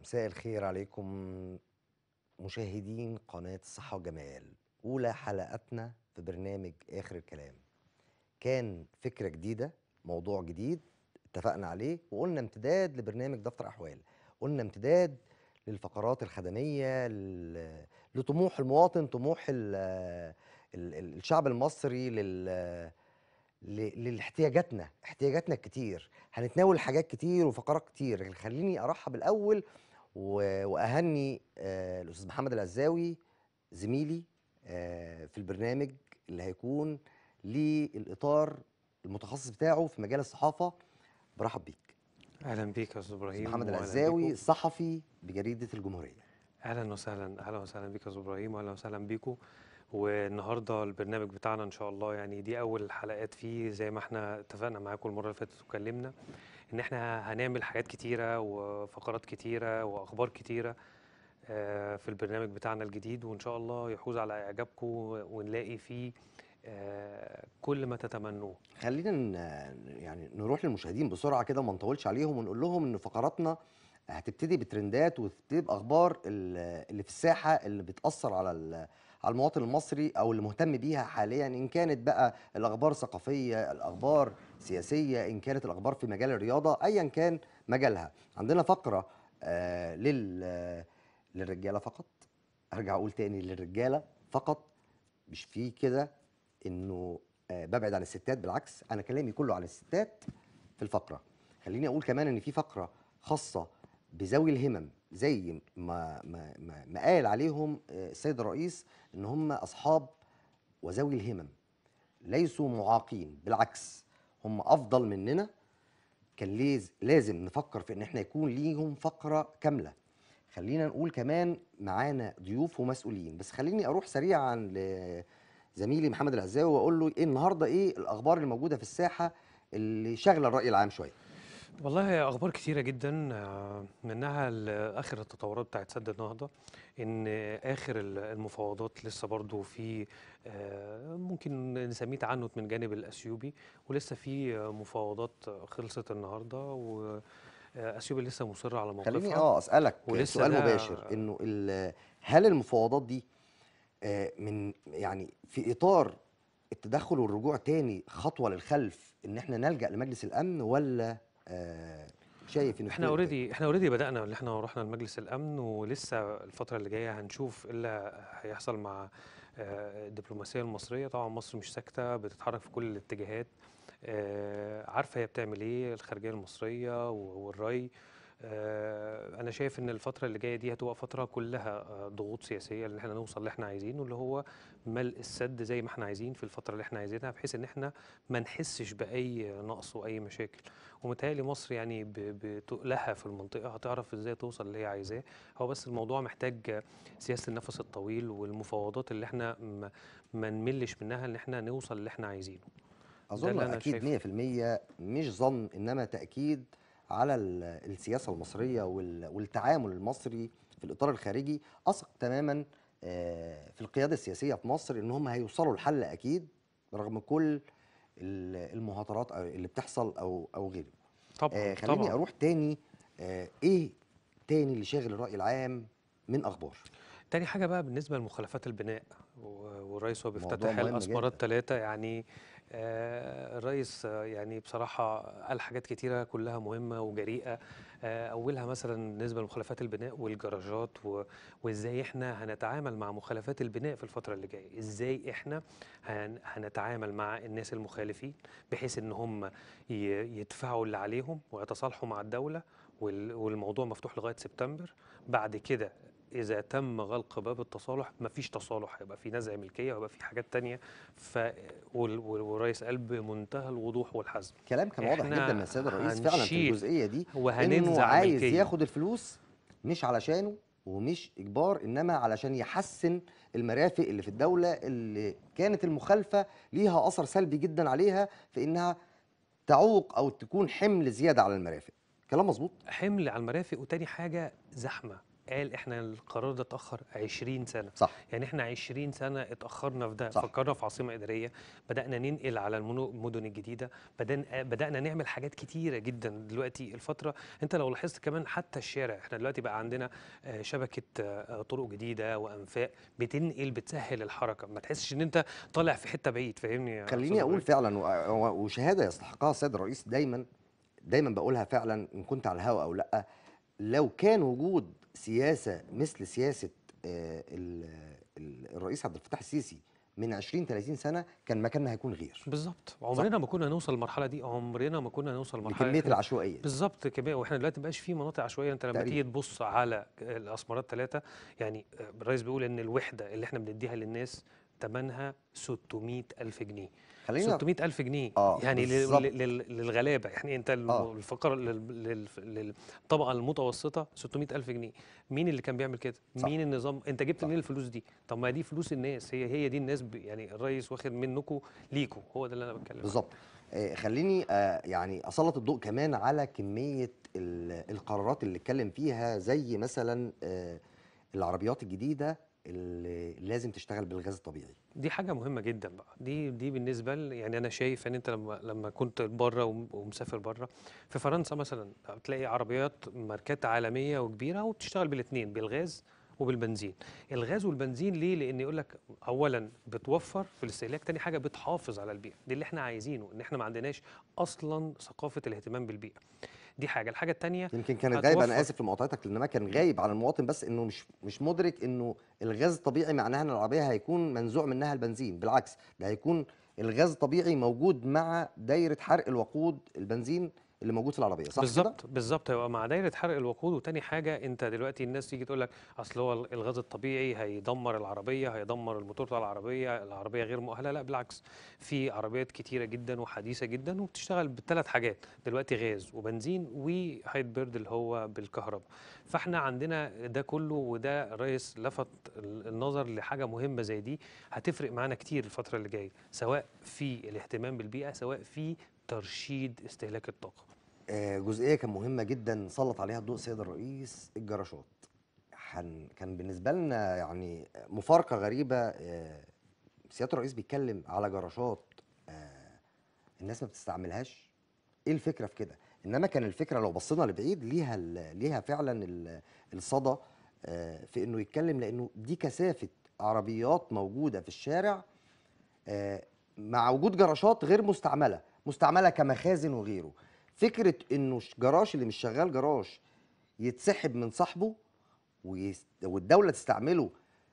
مساء الخير عليكم مشاهدين قناة الصحة والجمال أولى حلقاتنا في برنامج آخر الكلام كان فكرة جديدة موضوع جديد اتفقنا عليه وقلنا امتداد لبرنامج دفتر أحوال قلنا امتداد للفقرات الخدمية لل- لطموح المواطن طموح ال ال ال الشعب المصري لل ل- لاحتياجاتنا احتياجاتنا كتير هنتناول حاجات كتير وفقرات كتير لكن خليني ارحب الاول و- واهني آه، الاستاذ محمد العزاوي زميلي آه، في البرنامج اللي هيكون للاطار المتخصص بتاعه في مجال الصحافه برحب بيك اهلا بيك يا استاذ أستاذ ابراهيم محمد وأهلاً العزاوي بيكو. صحفي بجريده الجمهوريه اهلا وسهلا اهلا وسهلا بيك يا استاذ ابراهيم واهلا وسهلا بيكم والنهارده البرنامج بتاعنا ان شاء الله يعني دي اول حلقات فيه زي ما احنا اتفقنا معاكم المره اللي فاتت واتكلمنا ان احنا هنعمل حاجات كتيره وفقرات كتيره واخبار كتيره آه، في البرنامج بتاعنا الجديد وان شاء الله يحوز على اعجابكم ونلاقي فيه آه، كل ما تتمنوه خلينا ن- يعني نروح للمشاهدين بسرعه كده وما نطولش عليهم ونقول لهم ان فقراتنا هتبتدي بترندات وتبتدي باخبار ال- اللي في الساحه اللي بتاثر على ال- على المواطن المصري او اللي مهتم بيها حاليا ان كانت بقى الاخبار ثقافيه الاخبار سياسيه ان كانت الاخبار في مجال الرياضه ايا كان مجالها عندنا فقره آه لل للرجاله فقط ارجع اقول تاني للرجاله فقط مش في كده انه آه، ببعد عن الستات بالعكس انا كلامي كله عن الستات في الفقره خليني اقول كمان ان في فقره خاصه بذوي الهمم زي ما ما ما, ما قال عليهم آه، السيد الرئيس ان هم اصحاب وذوي الهمم ليسوا معاقين بالعكس هم افضل مننا كان ليز لازم نفكر في ان احنا يكون ليهم فقره كامله خلينا نقول كمان معانا ضيوف ومسؤولين بس خليني اروح سريعا لزميلي محمد العزاوي واقول له ايه النهارده ايه الاخبار اللي موجوده في الساحه اللي شاغله الراي العام شويه والله هي اخبار كتيره جدا آه، منها ال- اخر التطورات بتاعت سد النهضه ان اخر ال- المفاوضات لسه برضو في آه، ممكن نسميه تعنت من جانب الاثيوبي ولسه في آه، مفاوضات خلصت النهارده واثيوبيا لسه مصره على موقفها خليني اه اسالك ولسه سؤال ده- مباشر انه ال- هل المفاوضات دي آه، من يعني في اطار التدخل والرجوع تاني خطوه للخلف ان احنا نلجا لمجلس الامن ولا آه، شايف انه احنا في- اوريدي احنا اوريدي بدانا اللي احنا رحنا لمجلس الامن ولسه الفتره اللي جايه هنشوف ايه اللي هيحصل مع آه، الدبلوماسيه المصريه طبعا مصر مش ساكته بتتحرك في كل الاتجاهات آه، عارفه هي بتعمل ايه الخارجيه المصريه و- والري آه، انا شايف ان الفتره اللي جايه دي هتبقى فتره كلها آه، ضغوط سياسيه ان احنا نوصل اللي احنا عايزينه اللي هو ملء السد زي ما احنا عايزين في الفتره اللي احنا عايزينها بحيث ان احنا ما نحسش باي نقص واي مشاكل ومتهيألي مصر يعني ب- بتقلها في المنطقة هتعرف ازاي توصل اللي هي عايزاه هو بس الموضوع محتاج سياسة النفس الطويل والمفاوضات اللي احنا ما, ما نملش منها ان احنا نوصل اللي احنا عايزينه اظن اللي أنا اكيد شايفه. 100% مش ظن انما تاكيد على ال- السياسه المصريه وال- والتعامل المصري في الاطار الخارجي اثق تماما آه، في القياده السياسيه في مصر ان هم هيوصلوا لحل اكيد رغم كل ال- المهاترات أو- اللي بتحصل او او غيره طبعا آه، خليني طبعا اروح تاني آه، ايه تاني اللي شاغل الراي العام من اخبار تاني حاجة بقى بالنسبة لمخالفات البناء و- والرئيس وهو موضوع بيفتتح مهم الأسمرات جدا. ثلاثة يعني آه، الرئيس آه، يعني بصراحة قال حاجات كتيرة كلها مهمة وجريئة آه، أولها مثلا بالنسبة لمخالفات البناء والجراجات و- وإزاي إحنا هنتعامل مع مخالفات البناء في الفترة اللي جاية إزاي إحنا هن- هنتعامل مع الناس المخالفين بحيث إن هم ي- يدفعوا اللي عليهم ويتصالحوا مع الدولة وال- والموضوع مفتوح لغاية سبتمبر بعد كده إذا تم غلق باب التصالح مفيش تصالح هيبقى في نزع ملكية وهيبقى في حاجات تانية ف وال- وال- والرئيس قال بمنتهى الوضوح والحزم كلام كان واضح إحنا جدا من السيد الرئيس فعلا في هنشيل الجزئيه دي انه وهننزع عايز ملكية ياخد الفلوس مش علشانه ومش اجبار انما علشان يحسن المرافق اللي في الدوله اللي كانت المخالفه ليها اثر سلبي جدا عليها في انها تعوق او تكون حمل زياده على المرافق كلام مظبوط حمل على المرافق وتاني حاجة زحمة قال احنا القرار ده اتاخر 20 سنه صح يعني احنا 20 سنه اتاخرنا في ده صح. فكرنا في عاصمه اداريه بدانا ننقل على المنو- المدن الجديده بدأنا بدانا نعمل حاجات كتيره جدا دلوقتي الفتره انت لو لاحظت كمان حتى الشارع احنا دلوقتي بقى عندنا آه، شبكه آه، طرق جديده وانفاق بتنقل بتسهل الحركه ما تحسش ان انت طالع في حته بعيد فاهمني يا خليني أستاذ اقول إبراهيم؟ فعلا و- و- وشهاده يستحقها السيد الرئيس دايما دايما بقولها فعلا ان كنت على الهوا او لا لو كان وجود سياسه مثل سياسه آه، ال- ال- الرئيس عبد الفتاح السيسي من 20 30 سنه كان مكاننا هيكون غير بالظبط عمرنا ما كنا نوصل للمرحله دي عمرنا ما كنا نوصل للمرحله بكميه إحنا- العشوائيه بالظبط كمان واحنا دلوقتي مبقاش في مناطق عشوائيه انت لما تقريبا. تيجي تبص على الاسمرات ثلاثه يعني الرئيس بيقول ان الوحده اللي احنا بنديها للناس ثمنها 600 الف جنيه خلينا 600 الف جنيه آه، يعني لل- بالظبط. لل- للغلابه يعني انت الم- آه. الفقره لل- لل- للطبقه المتوسطه 600 الف جنيه مين اللي كان بيعمل كده صح. مين النظام انت جبت صح. منين الفلوس دي طب ما دي فلوس الناس هي هي دي الناس ب... يعني الرئيس واخد منكم ليكوا هو ده اللي انا بتكلم عنه. بالظبط آه، خليني آه، يعني اسلط الضوء كمان على كميه ال- القرارات اللي اتكلم فيها زي مثلا آه، العربيات الجديده اللي لازم تشتغل بالغاز الطبيعي دي حاجة مهمة جدا بقى دي دي بالنسبة ل يعني أنا شايف إن أنت لما لما كنت بره وم- ومسافر بره في فرنسا مثلا بتلاقي عربيات ماركات عالمية وكبيرة وبتشتغل بالاتنين بالغاز وبالبنزين الغاز والبنزين ليه لان يقول لك اولا بتوفر في الاستهلاك تاني حاجه بتحافظ على البيئه دي اللي احنا عايزينه ان احنا ما عندناش اصلا ثقافه الاهتمام بالبيئه دي حاجه الحاجه التانيه يمكن كانت غايبه انا هتوفر. اسف لمقاطعتك لان ما كان غايب على المواطن بس انه مش مش مدرك انه الغاز الطبيعي معناها ان العربيه هيكون منزوع منها البنزين بالعكس ده هيكون الغاز الطبيعي موجود مع دايره حرق الوقود البنزين اللي موجود في العربيه صح كده؟ بالظبط بالظبط هيبقى مع دايره حرق الوقود وتاني حاجه انت دلوقتي الناس تيجي تقول لك اصل هو الغاز الطبيعي هيدمر العربيه هيدمر الموتور بتاع العربيه العربيه غير مؤهله لا بالعكس في عربيات كتيره جدا وحديثه جدا وبتشتغل بثلاث حاجات دلوقتي غاز وبنزين وهايبرد اللي هو بالكهرباء فاحنا عندنا ده كله وده الرئيس لفت النظر لحاجه مهمه زي دي هتفرق معانا كتير الفتره اللي جايه سواء في الاهتمام بالبيئه سواء في ترشيد استهلاك الطاقه آه، جزئيه كان مهمه جدا سلط عليها الضوء السيد الرئيس الجراشات حن كان بالنسبه لنا يعني مفارقه غريبه آه، سياده الرئيس بيتكلم على جراشات آه، الناس ما بتستعملهاش ايه الفكره في كده انما كان الفكره لو بصينا لبعيد ليها ال- ليها فعلا ال- الصدى آه، في انه يتكلم لانه دي كثافه عربيات موجوده في الشارع آه، مع وجود جراشات غير مستعمله مستعمله كمخازن وغيره فكره انه ش- جراج اللي مش شغال جراج يتسحب من صاحبه ويس- والدوله تستعمله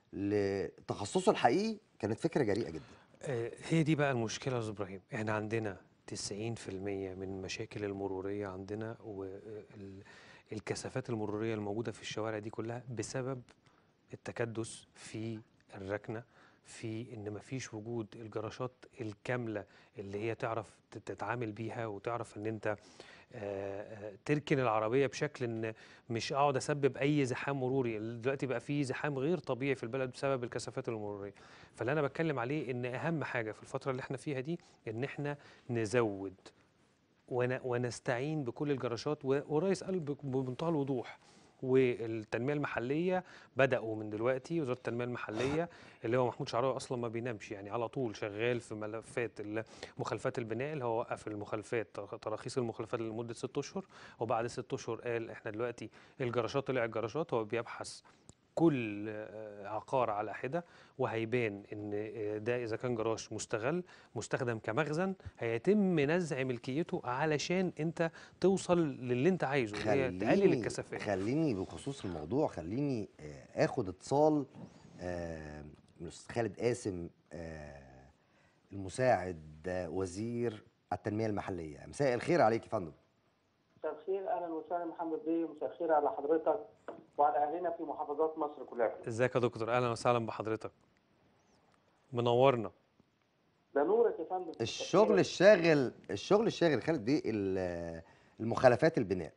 لتخصصه الحقيقي كانت فكره جريئه جدا آه، هي دي بقى المشكلة يا أستاذ إبراهيم إحنا عندنا 90% من المشاكل المرورية عندنا والكثافات المرورية الموجودة في الشوارع دي كلها بسبب التكدس في الركنة في ان مفيش وجود الجراشات الكامله اللي هي تعرف تتعامل بيها وتعرف ان انت آه، آه، تركن العربيه بشكل ان مش اقعد اسبب اي زحام مروري دلوقتي بقى في زحام غير طبيعي في البلد بسبب الكثافات المروريه فاللي انا بتكلم عليه ان اهم حاجه في الفتره اللي احنا فيها دي ان احنا نزود ون- ونستعين بكل الجراشات و- والرئيس قال بك- بمنتهى الوضوح والتنميه المحليه بداوا من دلوقتي وزاره التنميه المحليه اللي هو محمود شعراوي اصلا ما بينامش يعني على طول شغال في ملفات ال- مخالفات البناء اللي هو وقف المخالفات تر- تراخيص المخالفات لمده ست اشهر وبعد ست اشهر قال احنا دلوقتي الجراشات طلع الجراشات هو بيبحث كل آه، عقار على حده وهيبان ان آه، ده اذا كان جراج مستغل مستخدم كمخزن هيتم نزع ملكيته علشان انت توصل للي انت عايزه اللي هي تقلل خليني الكثافات خليني بخصوص الموضوع خليني آه، اخد اتصال آه، من الاستاذ خالد قاسم آه، المساعد آه، وزير التنميه المحليه مساء الخير عليك يا فندم مساء الخير اهلا وسهلا محمد بيه مساء الخير على حضرتك وعلى اهلنا في محافظات مصر كلها ازيك يا دكتور اهلا وسهلا بحضرتك منورنا ده نورك يا فندم الشغل الشاغل الشغل الشاغل خالد بيه ال- المخالفات البناء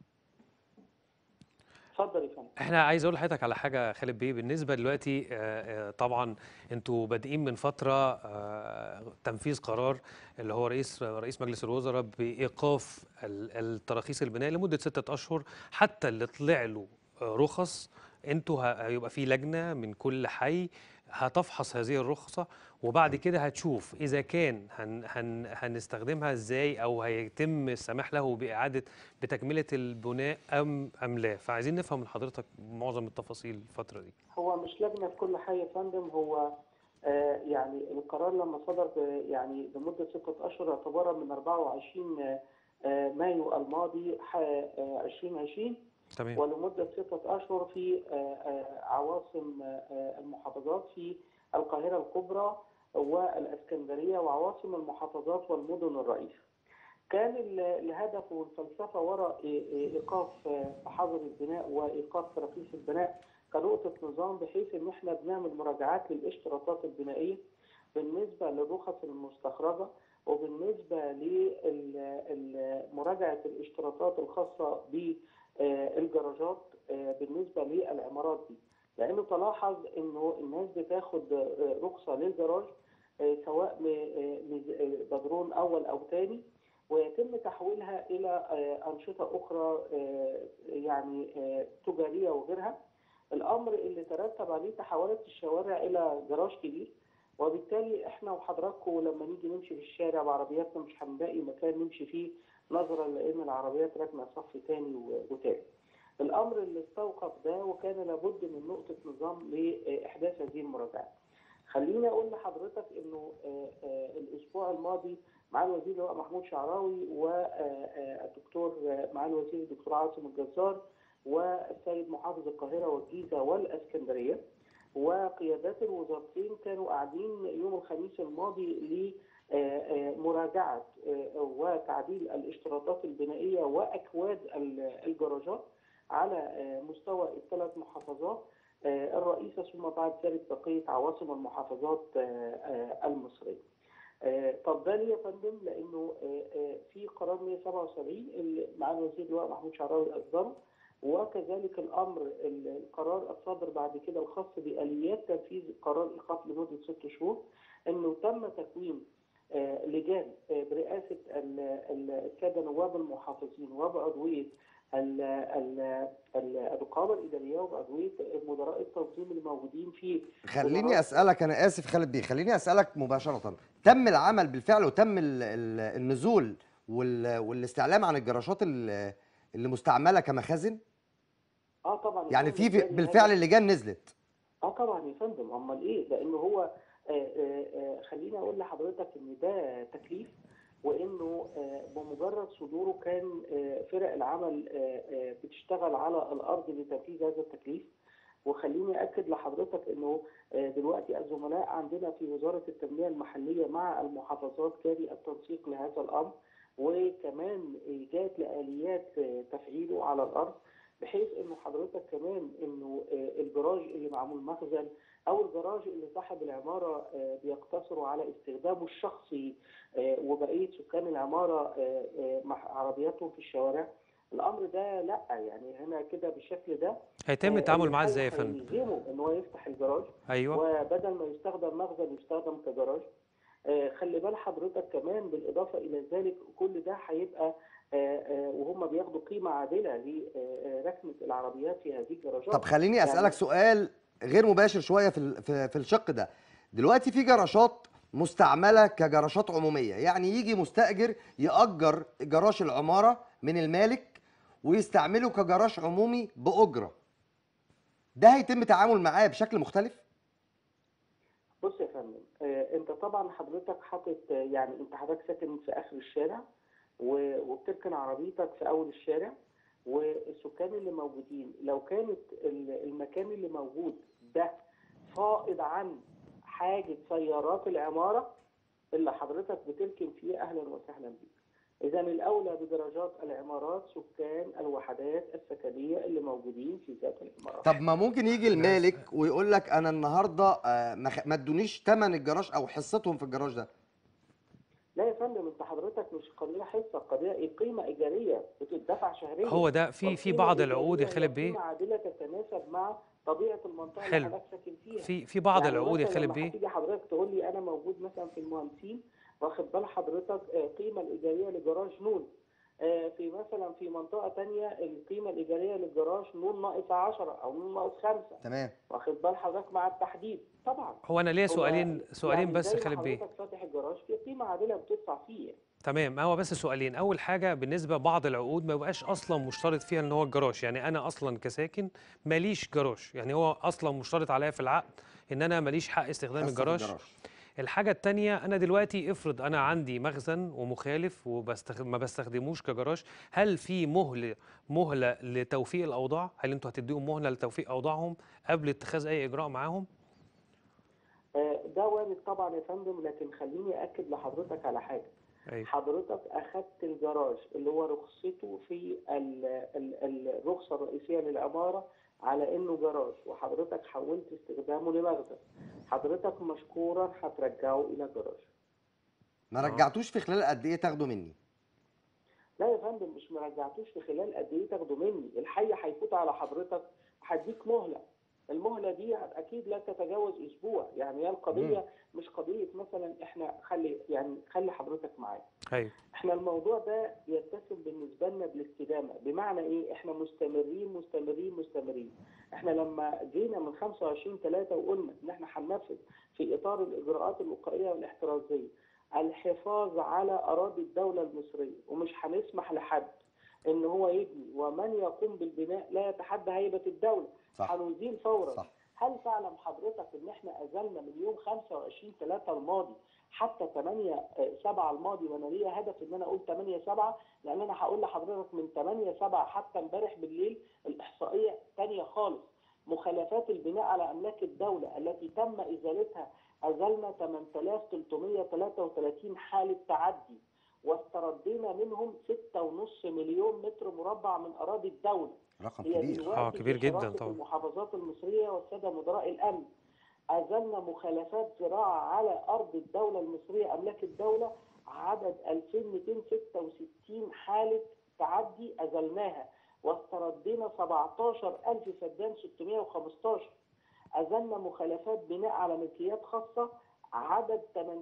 اتفضل يا فندم احنا عايز اقول لحضرتك على حاجه خالد بيه بالنسبه دلوقتي آه، آه، طبعا انتوا بادئين من فتره آه، تنفيذ قرار اللي هو رئيس رئيس مجلس الوزراء بايقاف ال- التراخيص البناء لمده ستة اشهر حتى اللي طلع له آه، رخص انتوا ه- هيبقى في لجنه من كل حي هتفحص هذه الرخصه وبعد كده هتشوف اذا كان هن هن هنستخدمها ازاي او هيتم السماح له باعاده بتكمله البناء ام ام لا فعايزين نفهم من حضرتك معظم التفاصيل الفتره دي هو مش لجنه في كل حي يا فندم هو آه، يعني القرار لما صدر ب- يعني لمده ستة اشهر اعتبارا من 24 آه، مايو الماضي ح- آه، 2020 تمام ولمدة ستة أشهر في آه، آه، عواصم آه، المحافظات في القاهرة الكبرى والإسكندرية وعواصم المحافظات والمدن الرئيسة. كان ال- الهدف والفلسفة وراء إي- إي- إيقاف آه، محاضر البناء وإيقاف تراخيص البناء كنقطة نظام بحيث إن إحنا بنعمل مراجعات للاشتراطات البنائية بالنسبة للرخص المستخرجة وبالنسبة لمراجعة الاشتراطات الخاصة بالجراجات بالنسبة للعمارات دي لأنه تلاحظ إنه الناس بتاخد آه، رخصة للجراج آه، سواء م- آه، مز- آه، بدرون أول أو تاني ويتم تحويلها إلى آه، أنشطة أخرى آه، يعني آه، تجارية وغيرها الأمر اللي ترتب عليه تحولت الشوارع إلى جراج كبير وبالتالي احنا وحضراتكم لما نيجي نمشي في الشارع بعربياتنا مش هنلاقي مكان نمشي فيه نظرا لان العربيات راكنه صف تاني و- وتالت. الامر اللي استوقف ده وكان لابد من نقطه نظام لاحداث هذه المراجعات. خليني اقول لحضرتك انه آه، آه، الاسبوع الماضي مع الوزير اللواء محمود شعراوي والدكتور مع الوزير الدكتور عاصم الجزار والسيد محافظ القاهره والجيزه والاسكندريه وقيادات الوزارتين كانوا قاعدين يوم الخميس الماضي لمراجعة وتعديل الاشتراطات البنائية وأكواد ال- الجراجات على آه، مستوى الثلاث محافظات آه، الرئيسة ثم بعد ذلك بقية عواصم المحافظات آه، آه، المصرية. آه، طب ده ليه يا فندم؟ لأنه آه، آه، في قرار 177 اللي مع الوزير اللواء محمود شعراوي أصدره وكذلك الامر ال- القرار الصادر بعد كده الخاص باليات تنفيذ قرار ايقاف لمده ست شهور انه تم تكوين آه، لجان آه، برئاسه ال- ال- الساده نواب المحافظين وبعضويه ال- ال- ال- الرقابه الاداريه وبعضويه مدراء التنظيم الموجودين في خليني وزارات- اسالك انا اسف خالد بيه خليني اسالك مباشره تم العمل بالفعل وتم ال- ال- النزول وال- والاستعلام عن الجراشات ال- اللي مستعمله كمخازن اه طبعا يعني يا في فندم، في- كان بالفعل هذا- اللجان نزلت اه طبعا يا فندم امال ايه لانه هو آه، آه، آه، خليني اقول لحضرتك ان ده تكليف وانه آه، بمجرد صدوره كان آه، فرق العمل آه، آه، بتشتغل على الارض لتنفيذ هذا التكليف وخليني اكد لحضرتك انه آه، دلوقتي الزملاء عندنا في وزاره التنميه المحليه مع المحافظات جاري التنسيق لهذا الامر وكمان ايجاد لاليات آه، تفعيله على الارض بحيث انه حضرتك كمان انه آه، الجراج اللي معمول مخزن او الجراج اللي صاحب العماره آه، بيقتصروا على استخدامه الشخصي آه، وبقيه سكان العماره آه، آه، مع عربياتهم في الشوارع الامر ده لا يعني هنا كده بالشكل ده هيتم آه، التعامل معاه الحي ازاي يا فندم هيلزمه ان هو يفتح الجراج ايوه وبدل ما يستخدم مخزن يستخدم كجراج آه، خلي بال حضرتك كمان بالاضافه الى ذلك كل ده هيبقى آه، آه، وهم بياخدوا قيمه عادله لركنه العربيات في هذه الجراجات طب خليني يعني- اسالك سؤال غير مباشر شويه في ال- في في الشق ده دلوقتي في جراشات مستعمله كجراشات عموميه يعني يجي مستاجر ياجر جراج العماره من المالك ويستعمله كجراج عمومي باجره ده هيتم تعامل معاه بشكل مختلف بص يا فندم آه، انت طبعا حضرتك حاطط آه، يعني انت حضرتك ساكن في اخر الشارع و- وبتركن عربيتك في اول الشارع والسكان اللي موجودين لو كانت ال- المكان اللي موجود ده فائض عن حاجة سيارات العمارة اللي حضرتك بتركن فيه اهلا وسهلا بيك اذا الاولى بدرجات العمارات سكان الوحدات السكنيه اللي موجودين في ذات العمارات طب ما ممكن يجي المالك ويقول لك انا النهارده آه، ما خ- ما ادونيش ثمن الجراج او حصتهم في الجراج ده لا يا فندم انت حضرتك مش قضيه حصه قضيه ايه قيمه ايجاريه بتدفع شهريا هو ده في في والقيمة بعض الإيجارية العقود يا هي خالد بيه قيمه عادله تتناسب مع طبيعه المنطقه حلو. اللي حضرتك ساكن فيها في في بعض يعني العقود يا مثلاً خالد لما بيه هتيجي حضرتك تقول لي انا موجود مثلا في المهندسين واخد بال حضرتك آه، قيمه الايجاريه لجراج نون آه، في مثلا في منطقه تانية القيمه الايجاريه للجراج نون ناقص 10 او نون ناقص 5 تمام واخد بال حضرتك مع التحديد طبعا هو انا ليا هو سؤالين سؤالين يعني بس زي ما خالد بيه حضرتك فاتح الجراج في قيمه عادله بتدفع فيه يعني. تمام هو بس سؤالين اول حاجه بالنسبه بعض العقود ما بقاش اصلا مشترط فيها ان هو الجراج يعني انا اصلا كساكن ماليش جراج يعني هو اصلا مشترط عليا في العقد ان انا ماليش حق استخدام حصة الجراج الحاجة التانية أنا دلوقتي افرض أنا عندي مخزن ومخالف وما بستخدموش كجراج هل في مهلة مهلة لتوفيق الأوضاع؟ هل أنتوا هتديهم مهلة لتوفيق أوضاعهم قبل اتخاذ أي إجراء معاهم؟ آه، ده وارد طبعا يا فندم لكن خليني اكد لحضرتك على حاجه أيوه حضرتك اخذت الجراج اللي هو رخصته في ال- ال- الرخصه الرئيسيه للعماره على انه جراج وحضرتك حولت استخدامه لمخزن حضرتك مشكورا هترجعه الى جراج ما آه. رجعتوش في خلال قد ايه تاخده مني لا يا فندم مش مرجعتوش في خلال قد ايه تاخده مني الحي هيفوت على حضرتك هديك مهله المهله دي اكيد لا تتجاوز اسبوع يعني هي القضيه مش قضيه مثلا احنا خلي يعني خلي حضرتك معايا أيوه احنا الموضوع ده يتسم بالنسبه لنا بالاستدامه بمعنى ايه احنا مستمرين مستمرين مستمرين احنا لما جينا من 25 3 وقلنا ان احنا هننفذ في اطار الاجراءات الوقائيه والاحترازيه الحفاظ على اراضي الدوله المصريه ومش هنسمح لحد ان هو يبني ومن يقوم بالبناء لا يتحدى هيبه الدوله صح هنزيل فورا صح هل تعلم حضرتك ان احنا ازلنا من يوم 25 3 الماضي حتى 8 7 الماضي وانا ليا هدف ان انا اقول 8 7 لان انا هقول لحضرتك من 8 7 حتى امبارح بالليل الاحصائيه ثانيه خالص مخالفات البناء على املاك الدوله التي تم ازالتها ازلنا 8333 حاله تعدي واستردينا منهم 6.5 مليون متر مربع من اراضي الدوله رقم هي كبير دلوقتي آه، كبير في جداً حراسة طبعاً. المحافظات المصرية والسادة مدراء الأمن أزلنا مخالفات زراعة على أرض الدولة المصرية أملاك الدولة عدد 2266 حالة تعدي أزلناها واستردينا 17000 فدان 615 أزلنا مخالفات بناء على ملكيات خاصة عدد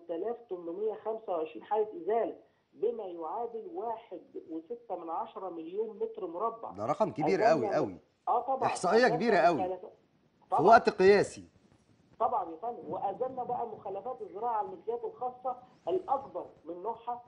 8825 حالة إزالة بما يعادل واحد وستة من عشرة مليون متر مربع ده رقم كبير أزلنا قوي م- قوي اه طبعا إحصائية أزلنا كبيرة قوي. مخالفات- في طبعا وقت قياسي طبعا يا فندم وازلنا بقى مخالفات الزراعه على الملكيات الخاصه الاكبر من نوعها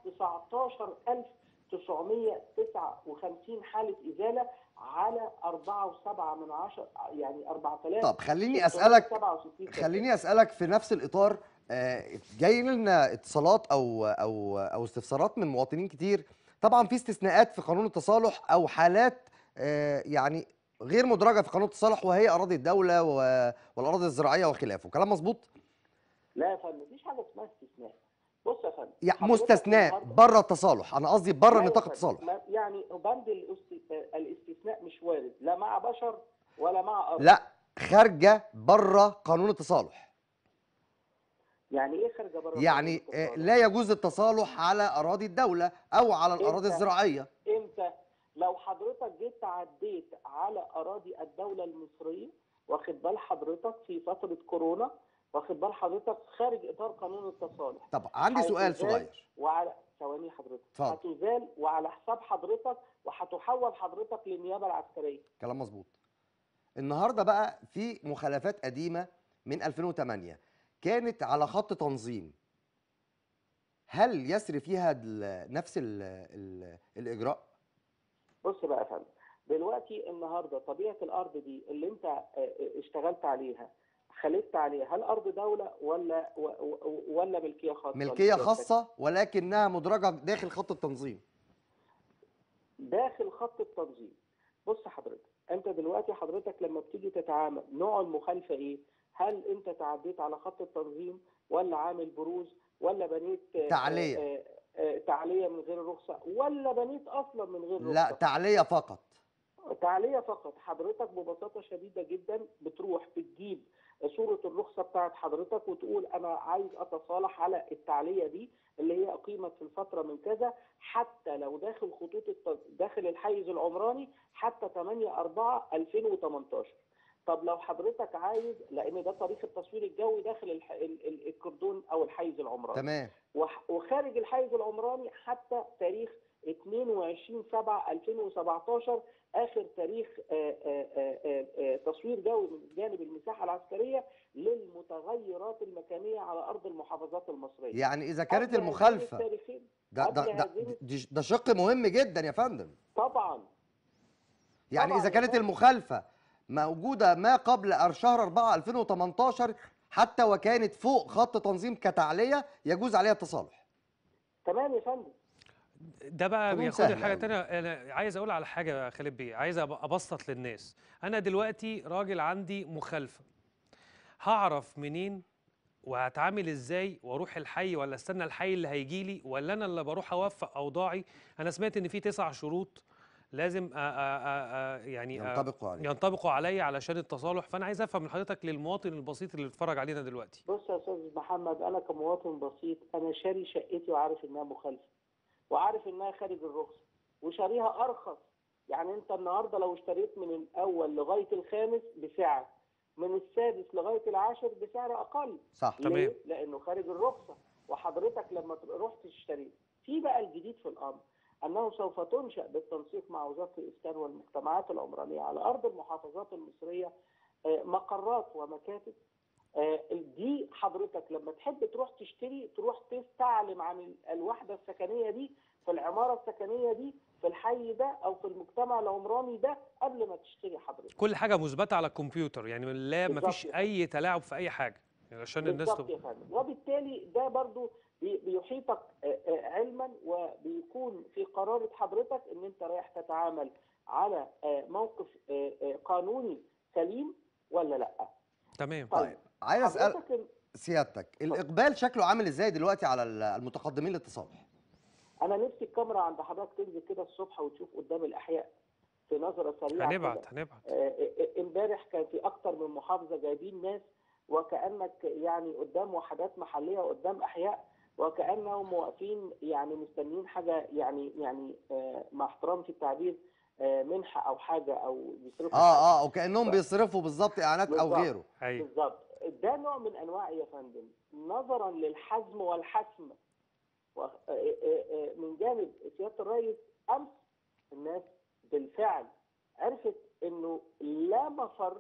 19959 حاله ازاله على 4.7 من عشرة يعني 4000 طب خليني اسالك 67 خليني اسالك في نفس الاطار آه، جاي لنا اتصالات او او او استفسارات من مواطنين كتير طبعا في استثناءات في قانون التصالح او حالات آه، يعني غير مدرجه في قانون التصالح وهي اراضي الدوله و- والاراضي الزراعيه وخلافه كلام مظبوط لا يا فندم مفيش حاجه اسمها استثناء بص يا فندم يعني حضرتك مستثناء النهاردة- بره التصالح انا قصدي بره لا يا نطاق فندم، التصالح ما- يعني بند الاست- الاستثناء مش وارد لا مع بشر ولا مع ارض لا خارجه بره قانون التصالح يعني ايه خارجه بره يعني قانون آه، التصالح؟ لا يجوز التصالح على اراضي الدوله او على الاراضي إمتى؟ الزراعيه امتى لو حضرتك جيت تعديت على اراضي الدوله المصريه واخد بال حضرتك في فتره كورونا واخد بال حضرتك خارج اطار قانون التصالح طب عندي سؤال هتزال صغير وعلى ثواني حضرتك اتفضل. هتزال وعلى حساب حضرتك وهتحول حضرتك للنيابه العسكريه كلام مظبوط النهارده بقى في مخالفات قديمه من 2008 كانت على خط تنظيم هل يسري فيها ال- نفس ال ال الاجراء بص بقى يا فندم دلوقتي النهارده طبيعه الارض دي اللي انت آه، آه، اشتغلت عليها خلفت عليها هل ارض دوله ولا و- و- ولا ملكيه خاصه ملكيه لسيادتك؟ خاصه ولكنها مدرجه داخل خط التنظيم داخل خط التنظيم بص حضرتك انت دلوقتي حضرتك لما بتيجي تتعامل نوع المخالفه ايه هل انت تعديت على خط التنظيم ولا عامل بروز ولا بنيت آه، تعلية. آه، آه، تعليه من غير رخصه ولا بنيت اصلا من غير رخصه لا تعليه فقط تعلية فقط حضرتك ببساطة شديدة جدا بتروح بتجيب صورة الرخصة بتاعت حضرتك وتقول أنا عايز أتصالح على التعلية دي اللي هي أقيمت في الفترة من كذا حتى لو داخل خطوط الت... داخل الحيز العمراني حتى 8 4 2018 طب لو حضرتك عايز لأن ده طريق التصوير الجوي داخل الح... ال... ال... الكردون أو الحيز العمراني تمام وح- وخارج الحيز العمراني حتى تاريخ 22 7 2017 اخر تاريخ آه، آه، آه، آه، تصوير جوي من جانب المساحه العسكريه للمتغيرات المكانيه على ارض المحافظات المصريه يعني اذا كانت قبل هذين المخالفه التاريخين ده ده قبل ده, هذين- دي- ده شق مهم جدا يا فندم طبعا يعني طبعاً اذا يا كانت فندم. المخالفه موجوده ما قبل شهر 4 2018 حتى وكانت فوق خط تنظيم كتعليه يجوز عليها التصالح تمام يا فندم ده بقى قانون بياخدني سهل لحاجه أوي. تانية انا عايز اقول على حاجه يا خالد بيه عايز أب- ابسط للناس انا دلوقتي راجل عندي مخالفه هعرف منين وهتعامل ازاي واروح الحي ولا استنى الحي اللي هيجي لي ولا انا اللي بروح اوفق اوضاعي انا سمعت ان في تسع شروط لازم أ أ أ أ يعني أ- ينطبقوا عليه ينطبقوا عليا علشان التصالح فانا عايز افهم من حضرتك للمواطن البسيط اللي بيتفرج علينا دلوقتي بص يا استاذ محمد انا كمواطن بسيط انا شاري شقتي وعارف انها مخالفه وعارف انها خارج الرخصه وشاريها ارخص يعني انت النهارده لو اشتريت من الاول لغايه الخامس بسعر من السادس لغايه العاشر بسعر اقل صح تمام. ليه؟ لانه خارج الرخصه وحضرتك لما تبقى رحت تشتري في بقى الجديد في الامر انه سوف تنشا بالتنسيق مع وزاره الاسكان والمجتمعات العمرانيه على ارض المحافظات المصريه آه، مقرات ومكاتب آه، دي حضرتك لما تحب تروح تشتري تروح تستعلم عن ال- الوحده السكنيه دي في العماره السكنيه دي في الحي ده او في المجتمع العمراني ده قبل ما تشتري حضرتك كل حاجه مثبته على الكمبيوتر يعني من لا بالظبط مفيش كده. اي تلاعب في اي حاجه يعني عشان الناس بالظبط يا تبقى فندم وبالتالي ده برضو بي- بيحيطك آه، آه، علما وبيكون في قرارة حضرتك ان انت رايح تتعامل على آه، موقف آه، آه، قانوني سليم ولا لا تمام طيب عايز اسال حضرتك ال- سيادتك الاقبال شكله عامل ازاي دلوقتي على ال- المتقدمين للتصالح انا نفسي الكاميرا عند حضرتك تنزل كده الصبح وتشوف قدام الاحياء في نظره سريعه هنبعت كده. هنبعت آه، آه، امبارح كان في اكتر من محافظه جايبين ناس وكانك يعني قدام وحدات محليه وقدام احياء وكانهم واقفين يعني مستنيين حاجه يعني يعني آه، مع احترام في التعبير آه، منحه او حاجه او بيصرفوا حاجة. اه اه وكانهم بيصرفوا بالظبط اعانات او بالظبط. غيره ايوه بالظبط ده نوع من انواع يا فندم نظرا للحزم والحسم و- آه، آه، آه، من جانب سياده الرئيس امس الناس بالفعل عرفت انه لا مفر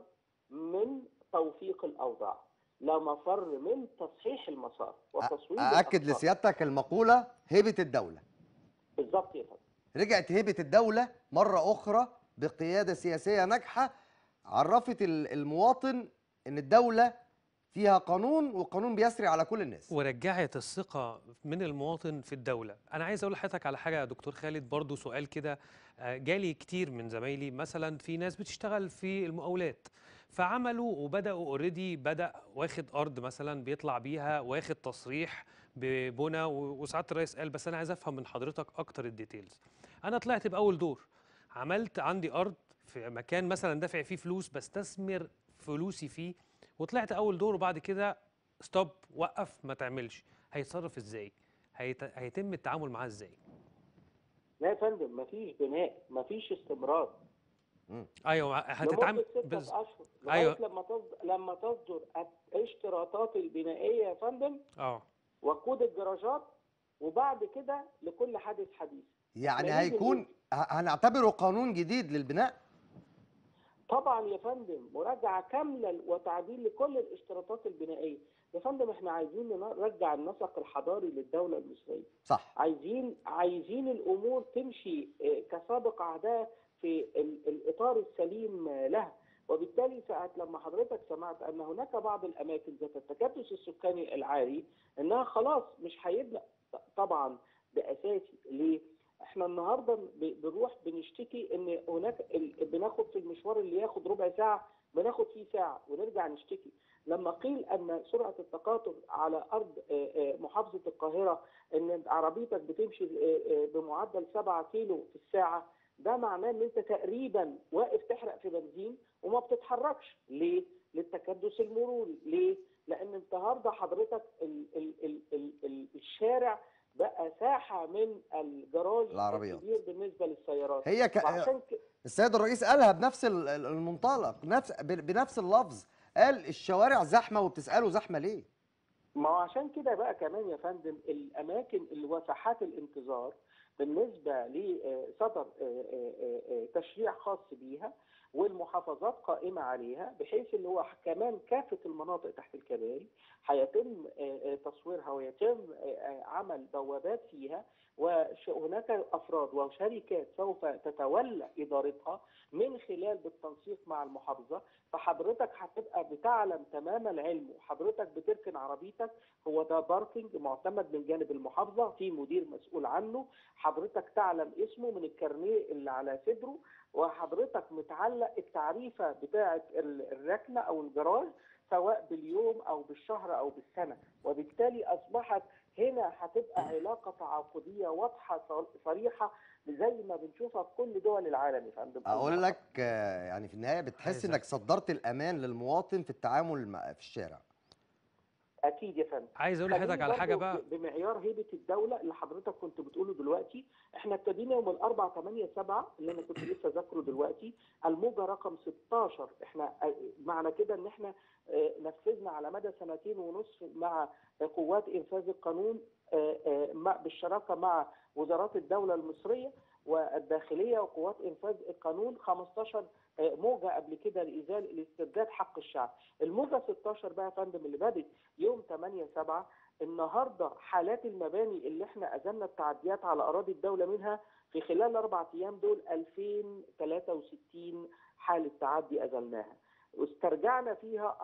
من توفيق الاوضاع لا مفر من تصحيح المسار وتصويب ااكد الأخطاء. لسيادتك المقوله هبه الدوله بالظبط يا فندم رجعت هبه الدوله مره اخرى بقياده سياسيه ناجحه عرفت ال- المواطن ان الدوله فيها قانون والقانون بيسري على كل الناس ورجعت الثقة من المواطن في الدولة أنا عايز أقول لحضرتك على حاجة يا دكتور خالد برضو سؤال كده آه، جالي كتير من زمايلي مثلا في ناس بتشتغل في المقاولات فعملوا وبدأوا اوريدي بدأ واخد أرض مثلا بيطلع بيها واخد تصريح ببنى و- وسعادة الرئيس قال بس أنا عايز أفهم من حضرتك أكتر الديتيلز أنا طلعت بأول دور عملت عندي أرض في مكان مثلا دافع فيه فلوس بستثمر فلوسي فيه وطلعت أول دور وبعد كده ستوب وقف ما تعملش هيتصرف ازاي هيت... هيتم التعامل معاه ازاي لا يا فندم مفيش بناء مفيش استمرار ايوه هتتعامل لمدة ستة بز... اشهر لغايه أيوة. لما تصدر لما تصدر الاشتراطات البنائيه يا فندم اه وقود الجراجات وبعد كده لكل حادث حديث يعني ما يجي هيكون نقول- ه- هنعتبره قانون جديد للبناء طبعا يا فندم مراجعه كامله وتعديل لكل الاشتراطات البنائيه يا فندم احنا عايزين نرجع النسق الحضاري للدوله المصريه صح عايزين عايزين الامور تمشي آه، كسابق عهدها في ال- الاطار السليم آه، لها وبالتالي ساعة لما حضرتك سمعت ان هناك بعض الاماكن ذات التكدس السكاني العالي انها خلاص مش هيبدا طبعا ده اساسي ليه؟ احنا النهارده ب- بنروح بنشتكي ان هناك ال- بناخد في المشوار اللي ياخد ربع ساعه بناخد فيه ساعه ونرجع نشتكي لما قيل ان سرعه التقاطر على ارض آه، آه، محافظه القاهره ان عربيتك بتمشي آه، آه، بمعدل 7 كيلو في الساعه ده معناه ان انت تقريبا واقف تحرق في بنزين وما بتتحركش ليه؟ للتكدس المروري ليه؟ لان النهارده حضرتك ال ال ال ال ال الشارع بقى ساحه من الجراج العربيات. الكبير بالنسبه للسيارات هي ك... وعشان ك... السيد الرئيس قالها بنفس ال- ال- المنطلق نفس ب- بنفس اللفظ قال الشوارع زحمه وبتساله زحمه ليه ما هو عشان كده بقى كمان يا فندم الاماكن اللي وساحات الانتظار بالنسبه فيها ل- آه، صدر آه، آه، آه، آه، تشريع خاص بيها والمحافظات قائمة عليها بحيث اللي هو كمان كافة المناطق تحت الكباري هيتم آه، آه، تصويرها ويتم آه، آه، عمل بوابات فيها وهناك أفراد وشركات سوف تتولى إدارتها من خلال بالتنسيق مع المحافظة فحضرتك هتبقى بتعلم تمام العلم وحضرتك بتركن عربيتك هو ده باركينج معتمد من جانب المحافظة في مدير مسؤول عنه حضرتك تعلم اسمه من الكارنيه اللي على صدره وحضرتك متعلق التعريفة بتاعة ال- الركنة أو الجراج سواء باليوم أو بالشهر أو بالسنة وبالتالي أصبحت هنا هتبقى علاقة تعاقدية واضحة صر- صريحة زي ما بنشوفها في كل دول العالم يا فندم اقول لك آه، يعني في النهايه بتحس عايز انك صدرت الامان للمواطن في التعامل مع- في الشارع أكيد يا فندم عايز اقول خليني لحضرتك على حاجه برضو بقى ب- بمعيار هيبه الدوله اللي حضرتك كنت بتقوله دلوقتي احنا ابتدينا يوم الاربع 8 7 اللي انا كنت لسه ذاكره دلوقتي الموجه رقم 16 احنا آه، معنى كده ان احنا آه، نفذنا على مدى سنتين ونصف مع قوات انفاذ القانون آه، آه، مع- بالشراكه مع وزارات الدوله المصريه والداخليه وقوات انفاذ القانون 15 آه، موجه قبل كده لازاله لاسترداد حق الشعب الموجه 16 بقى يا فندم اللي بدت يوم 8 7 النهارده حالات المباني اللي احنا اذلنا التعديات على اراضي الدوله منها في خلال الاربع ايام دول 2063 حاله تعدي اذلناها واسترجعنا فيها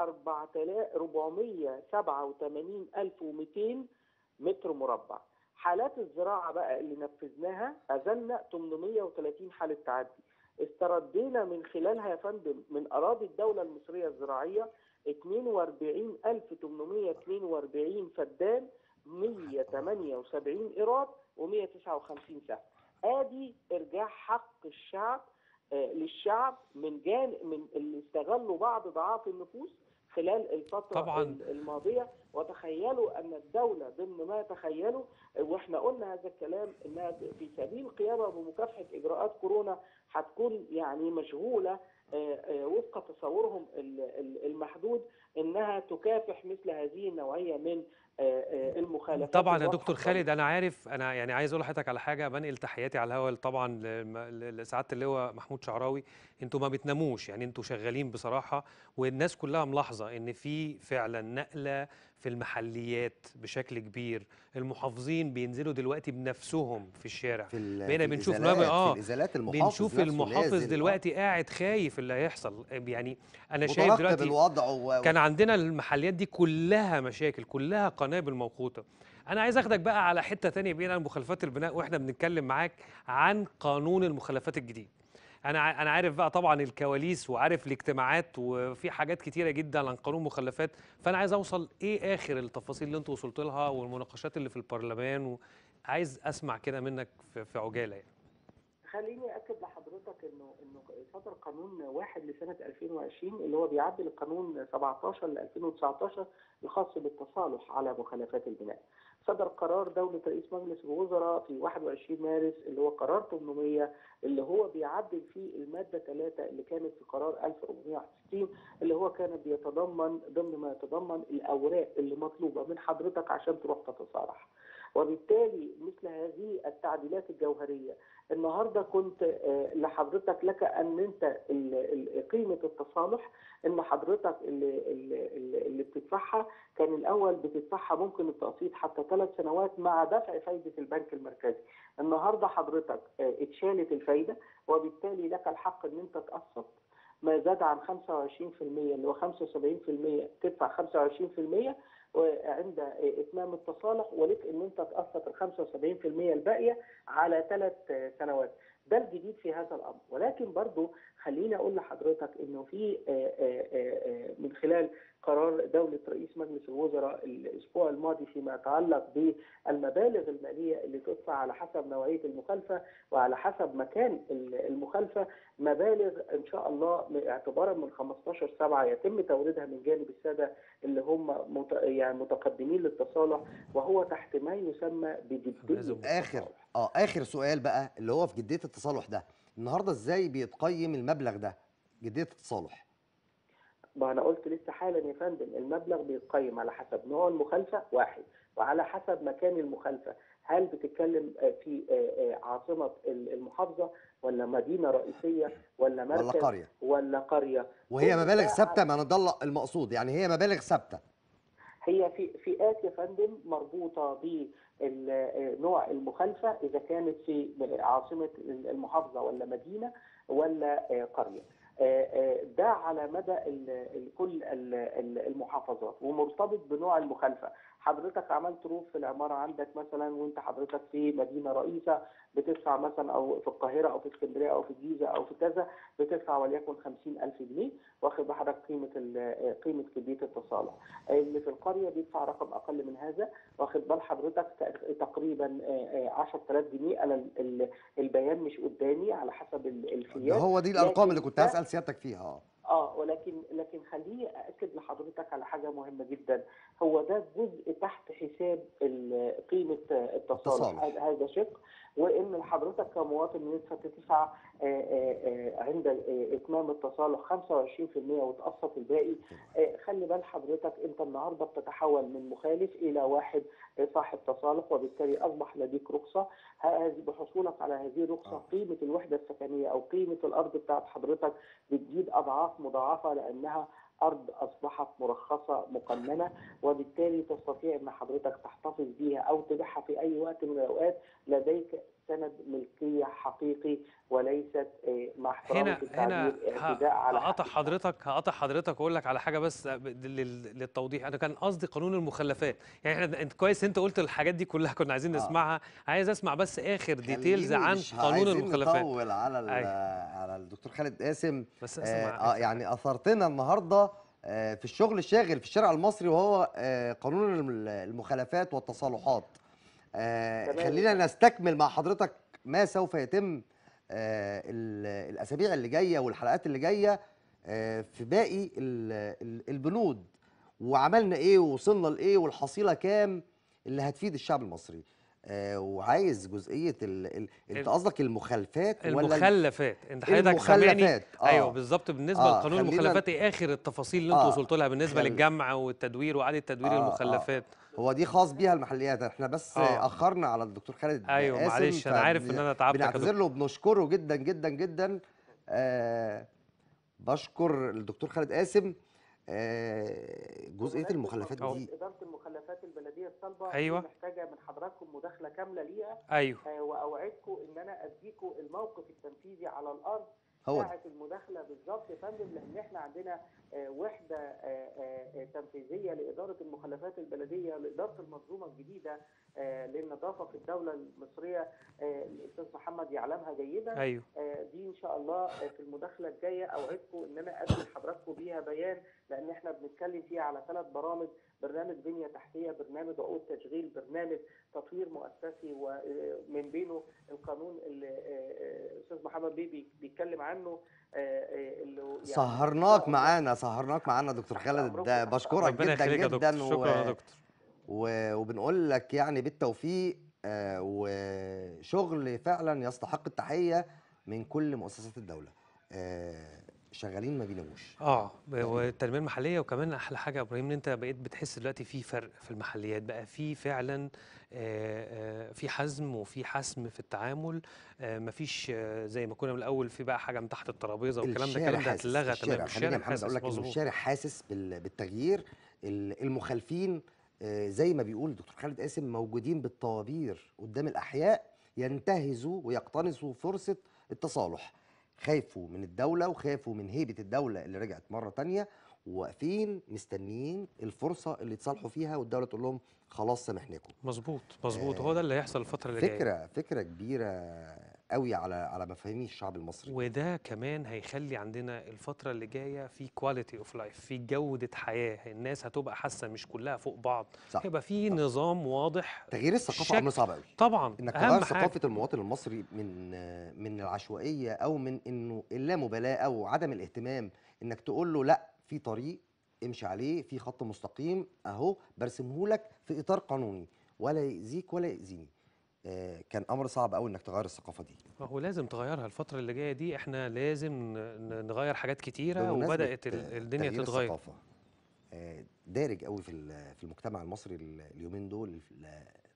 487200 متر مربع حالات الزراعه بقى اللي نفذناها اذلنا 830 حاله تعدي استردينا من خلالها يا فندم من اراضي الدوله المصريه الزراعيه 42842 فدان 178 ايراد و159 سهم ادي ارجاع حق الشعب آه، للشعب من جان من اللي استغلوا بعض ضعاف النفوس خلال الفترة طبعاً. الماضية وتخيلوا أن الدولة ضمن ما تخيلوا واحنا قلنا هذا الكلام انها في سبيل القيامة بمكافحة إجراءات كورونا هتكون يعني مشغولة آه، آه، وفق تصورهم ال- ال- المحدود انها تكافح مثل هذه النوعية من آه، آه، المخالفات طبعا يا الواضحة دكتور خالد انا عارف انا يعني عايز اقول لحضرتك على حاجه بنقل تحياتي على الهواء طبعا لم- ل- لسعاده اللواء محمود شعراوي انتوا ما بتناموش يعني انتوا شغالين بصراحه والناس كلها ملاحظه ان في فعلا نقله في المحليات بشكل كبير المحافظين بينزلوا دلوقتي بنفسهم في الشارع في ال- بقينا في بنشوف الإزالات- نواب- آه، في الازالات المحافظ بنشوف نفسه المحافظ نازل، آه، دلوقتي قاعد خايف اللي هيحصل يعني انا شايف مترقب دلوقتي الوضع و... كان عندنا المحليات دي كلها مشاكل كلها قنابل موقوته انا عايز اخدك بقى على حته تانية بعيد عن مخالفات البناء واحنا بنتكلم معاك عن قانون المخلفات الجديد انا ع- انا عارف بقى طبعا الكواليس وعارف الاجتماعات وفي حاجات كتيره جدا عن قانون مخلفات فانا عايز اوصل ايه اخر التفاصيل اللي انتوا وصلت لها والمناقشات اللي في البرلمان وعايز اسمع كده منك في في عجاله يعني. خليني اكد لحضرتك انه انه صدر قانون واحد لسنه 2020 اللي هو بيعدل القانون 17 ل 2019 الخاص بالتصالح على مخالفات البناء. صدر قرار دوله رئيس مجلس الوزراء في 21 مارس اللي هو قرار 800 اللي هو بيعدل فيه الماده 3 اللي كانت في قرار 1461 اللي هو كان بيتضمن ضمن ما يتضمن الاوراق اللي مطلوبه من حضرتك عشان تروح تتصالح. وبالتالي مثل هذه التعديلات الجوهريه النهارده كنت آه، لحضرتك لك ان انت ال- ال- قيمه التصالح ان حضرتك اللي, اللي, اللي بتدفعها كان الاول بتدفعها ممكن التقسيط حتى ثلاث سنوات مع دفع فايده البنك المركزي. النهارده حضرتك آه، اتشالت الفايده وبالتالي لك الحق ان انت تقسط ما زاد عن 25% اللي هو 75% تدفع 25% وعند اتمام التصالح ولك ان انت تقسط ال 75% الباقيه على ثلاث سنوات ده الجديد في هذا الامر ولكن برضو خليني اقول لحضرتك انه في آه، آه، آه، من خلال قرار دوله رئيس مجلس الوزراء الاسبوع الماضي فيما يتعلق بالمبالغ الماليه اللي تدفع على حسب نوعيه المخالفه وعلى حسب مكان المخالفه مبالغ ان شاء الله اعتبارا من 15 7 يتم توريدها من جانب الساده اللي هم مت... يعني متقدمين للتصالح وهو تحت ما يسمى بجديه لازم اخر التصالح. اه اخر سؤال بقى اللي هو في جديه التصالح ده النهارده ازاي بيتقيم المبلغ ده جديه التصالح ما انا قلت لسه حالا يا فندم المبلغ بيتقيم على حسب نوع المخالفه واحد وعلى حسب مكان المخالفه هل بتتكلم آه، في آه، آه، عاصمه ال- المحافظه ولا مدينه رئيسيه ولا ولا مركز قريه ولا قريه وهي كل مبالغ ده ثابته ما ده المقصود يعني هي مبالغ ثابته هي في فئات يا فندم مربوطه بنوع المخالفه اذا كانت في عاصمه المحافظه ولا مدينه ولا آه، قريه. آه، آه، ده على مدى ال- ال- كل ال- ال- المحافظات ومرتبط بنوع المخالفه. حضرتك عملت روف في العماره عندك مثلا وانت حضرتك في مدينه رئيسه بتدفع مثلا او في القاهره او في اسكندريه او في الجيزه او في كذا بتدفع وليكن 50000 جنيه واخد بحضرتك قيمه ال- قيمه كميه التصالح. اللي في القريه بيدفع رقم اقل من هذا واخد بال حضرتك تق- تقريبا آه، آه، 10000 جنيه انا ال- ال- البيان مش قدامي على حسب ال- ده الفيات هو دي الارقام لكن اللي كنت ده- هسال سيادتك فيها اه اه ولكن لكن خليني ااكد لحضرتك على حاجه مهمه جدا هو ده جزء تحت حساب ال- قيمه التصالح التصالح. هذا- هذا شق وان حضرتك كمواطن يدفع تدفع آه، آه، آه، عند آه، اتمام التصالح 25% وتقسط الباقي آه، خلي بال حضرتك انت النهارده بتتحول من مخالف الى واحد آه، صاحب تصالح وبالتالي اصبح لديك رخصه هذه بحصولك على هذه الرخصه آه. قيمه الوحده السكنيه او قيمه الارض بتاعت حضرتك بتزيد اضعاف مضاعفه لانها ارض اصبحت مرخصه مقننه وبالتالي تستطيع ان حضرتك تحتفظ بيها او تبيعها في اي وقت من الاوقات لديك سند ملكيه حقيقي وليست آه، مع احترامي هنا في هنا التعبير ه- اعتداء على هقطع حق حضرتك هقطع حضرتك واقول لك على حاجه بس ب- لل- للتوضيح انا كان قصدي قانون المخلفات يعني احنا انت كويس انت قلت الحاجات دي كلها كنا عايزين آه. نسمعها عايز اسمع بس اخر ديتيلز خليني عن مش قانون عايزين المخلفات نطول على ال- أيوة. على الدكتور خالد قاسم بس آه اسمع آه، يعني اثرتنا النهارده آه في الشغل الشاغل في الشارع المصري وهو آه قانون الم- المخالفات والتصالحات آه تمام. خلينا نستكمل مع حضرتك ما سوف يتم آه ال- الاسابيع اللي جايه والحلقات اللي جايه آه في باقي ال- ال- البنود وعملنا ايه ووصلنا لايه والحصيله كام اللي هتفيد الشعب المصري آه وعايز جزئيه ال... ال... انت ال- قصدك المخالفات ولا ال- المخلفات انت حضرتك سامعني المخلفات آه. ايوه بالظبط بالنسبه آه، لقانون خلينا- المخلفات ايه اخر التفاصيل اللي انتوا آه، وصلتوا لها بالنسبه خل- للجمع والتدوير واعاده تدوير آه، آه. المخلفات هو دي خاص بيها المحليات احنا بس آه. اخرنا على الدكتور خالد ايوه قاسم معلش انا عارف ان انا تعبتك يا بنعتذر دكتور له وبنشكره جدا جدا جدا آه بشكر الدكتور خالد قاسم آه جزئيه بمناسبة المخلفات مربوط دي اداره المخلفات البلديه الصلبه أيوة. دي محتاجه من حضراتكم مداخله كامله ليها ايوه آه، واوعدكم ان انا اديكم الموقف التنفيذي على الارض هو ده. ساعه المداخله بالظبط يا فندم لان احنا عندنا آه، وحده آه، آه، آه، تنفيذيه لاداره المخلفات البلديه لاداره المنظومه الجديده آه، للنظافه في الدوله المصريه آه، الاستاذ محمد يعلمها جيدا ايوه آه، دي ان شاء الله آه، في المداخله الجايه اوعدكم ان انا ادي لحضراتكم بيها بيان لان احنا بنتكلم فيها على ثلاث برامج برنامج بنيه تحتيه برنامج عقود تشغيل برنامج تطوير مؤسسي ومن بينه القانون اللي آه، آه، الاستاذ محمد بيه بي- بيتكلم عنه آه، آه، اللي هو يعني سهرناك معانا سهرناك معانا دكتور خالد ده بشكرك ربنا جدا يخليك يا جدا دكتور شكرا يا و... دكتور و... وبنقول لك يعني بالتوفيق آه وشغل فعلا يستحق التحيه من كل مؤسسات الدوله آه شغالين ما بيناموش اه ب- والتنميه المحليه وكمان احلى حاجه يا ابراهيم ان انت بقيت بتحس دلوقتي في فرق في المحليات بقى في فعلا آه، آه، في حزم وفي حسم في التعامل آه، مفيش آه، زي ما كنا من الاول في بقى حاجه من تحت الترابيزه والكلام ده الكلام ده حاسس اتلغى الشارع تماما خليني يا محمد حاسس اقول لك انه مظبوط. الشارع حاسس بال- بالتغيير ال- المخالفين آه، زي ما بيقول الدكتور خالد قاسم موجودين بالطوابير قدام الاحياء ينتهزوا ويقتنصوا فرصه التصالح خافوا من الدوله وخافوا من هيبه الدوله اللي رجعت مره تانية وواقفين مستنيين الفرصه اللي يتصالحوا فيها والدوله تقول لهم خلاص سامحناكم مظبوط مظبوط آه، هو ده اللي هيحصل الفتره اللي جايه فكره فكره كبيره قوي على على مفاهيم الشعب المصري وده كمان هيخلي عندنا الفترة اللي جاية في كواليتي اوف لايف في جودة حياة الناس هتبقى حاسة مش كلها فوق بعض صح هيبقى في نظام واضح تغيير الثقافه شكل- امر صعب قوي طبعا انك اهم تغير حاجة ثقافه المواطن المصري من من العشوائيه او من انه اللامبالاه او عدم الاهتمام انك تقول له لا في طريق امشي عليه في خط مستقيم اهو برسمه لك في اطار قانوني ولا يأذيك ولا يأذيني آه كان امر صعب قوي انك تغير الثقافه دي ما هو لازم تغيرها الفترة اللي جاية دي احنا لازم ن- ن- نغير حاجات كتيرة بمناسبة، وبدأت ال- آه، الدنيا تغيير تتغير الثقافه آه دارج قوي في ال- في المجتمع المصري ال- اليومين دول ال-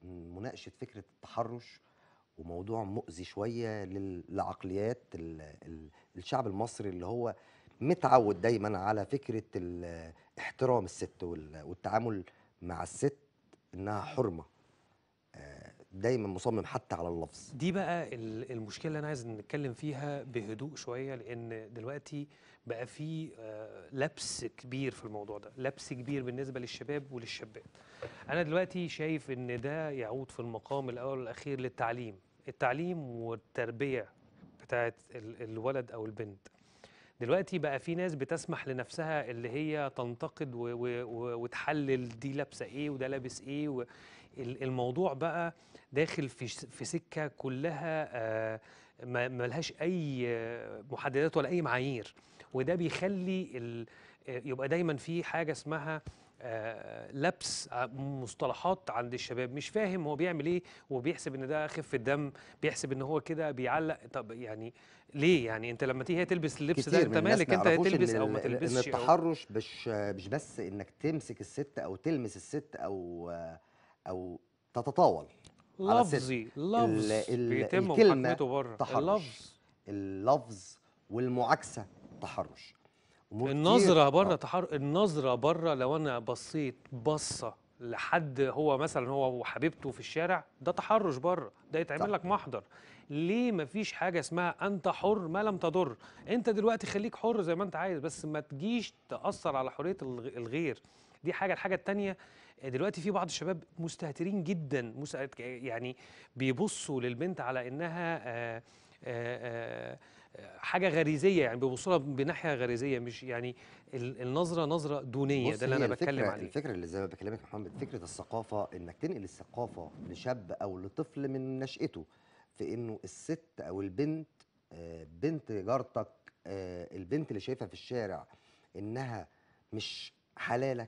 مناقشه فكره التحرش وموضوع مؤذي شويه لل- لعقليات ال- ال- الشعب المصري اللي هو متعود دايما على فكره ال- احترام الست وال- والتعامل مع الست انها حرمه آه، دايما مصمم حتى على اللفظ دي بقى ال- المشكله اللي انا عايز نتكلم فيها بهدوء شويه لان دلوقتي بقى في آه، لبس كبير في الموضوع ده لبس كبير بالنسبه للشباب وللشابات انا دلوقتي شايف ان ده يعود في المقام الاول والاخير للتعليم التعليم والتربيه بتاعت ال- الولد او البنت دلوقتي بقى في ناس بتسمح لنفسها اللي هي تنتقد و و و وتحلل دي لابسه ايه وده لابس ايه و ال- الموضوع بقى داخل في ش- في سكه كلها آه، ما ما لهاش اي آه، محددات ولا اي معايير وده بيخلي ال- آه، يبقى دايما في حاجه اسمها آه، لبس ع- مصطلحات عند الشباب مش فاهم هو بيعمل ايه وبيحسب ان ده خفه دم بيحسب ان هو كده بيعلق طب يعني ليه يعني انت لما تيجي هي تلبس اللبس ده كتير انت من الناس مالك ما انت يعرفوش تلبس إن او ما ال- ال- تلبسش ان أو- التحرش مش مش بس انك تمسك الست او تلمس الست او او تتطاول على الست. لفظي لفظ ال- بيتم الكلمة محاكمته بره تحرش. اللفظ اللفظ والمعاكسه تحرش أمور كتير- النظرة بره آه. تحر... النظرة بره لو أنا بصيت بصة لحد هو مثلا هو وحبيبته في الشارع ده تحرش بره ده صح. يتعمل لك محضر ليه مفيش حاجة اسمها أنت حر ما لم تضر أنت دلوقتي خليك حر زي ما أنت عايز بس ما تجيش تأثر على حرية الغ- الغير دي حاجة الحاجة التانية دلوقتي في بعض الشباب مستهترين جدا مست... يعني بيبصوا للبنت على إنها آه آه آه حاجة غريزية يعني بيبصوا لها بناحية غريزية مش يعني ال- النظرة نظرة دونية بص ده اللي هي أنا بتكلم الفكرة عليه الفكرة اللي زي ما بكلمك يا محمد فكرة الثقافة انك تنقل الثقافة لشاب او لطفل من نشأته في انه الست او البنت آه، بنت جارتك آه، البنت اللي شايفها في الشارع انها مش حلالك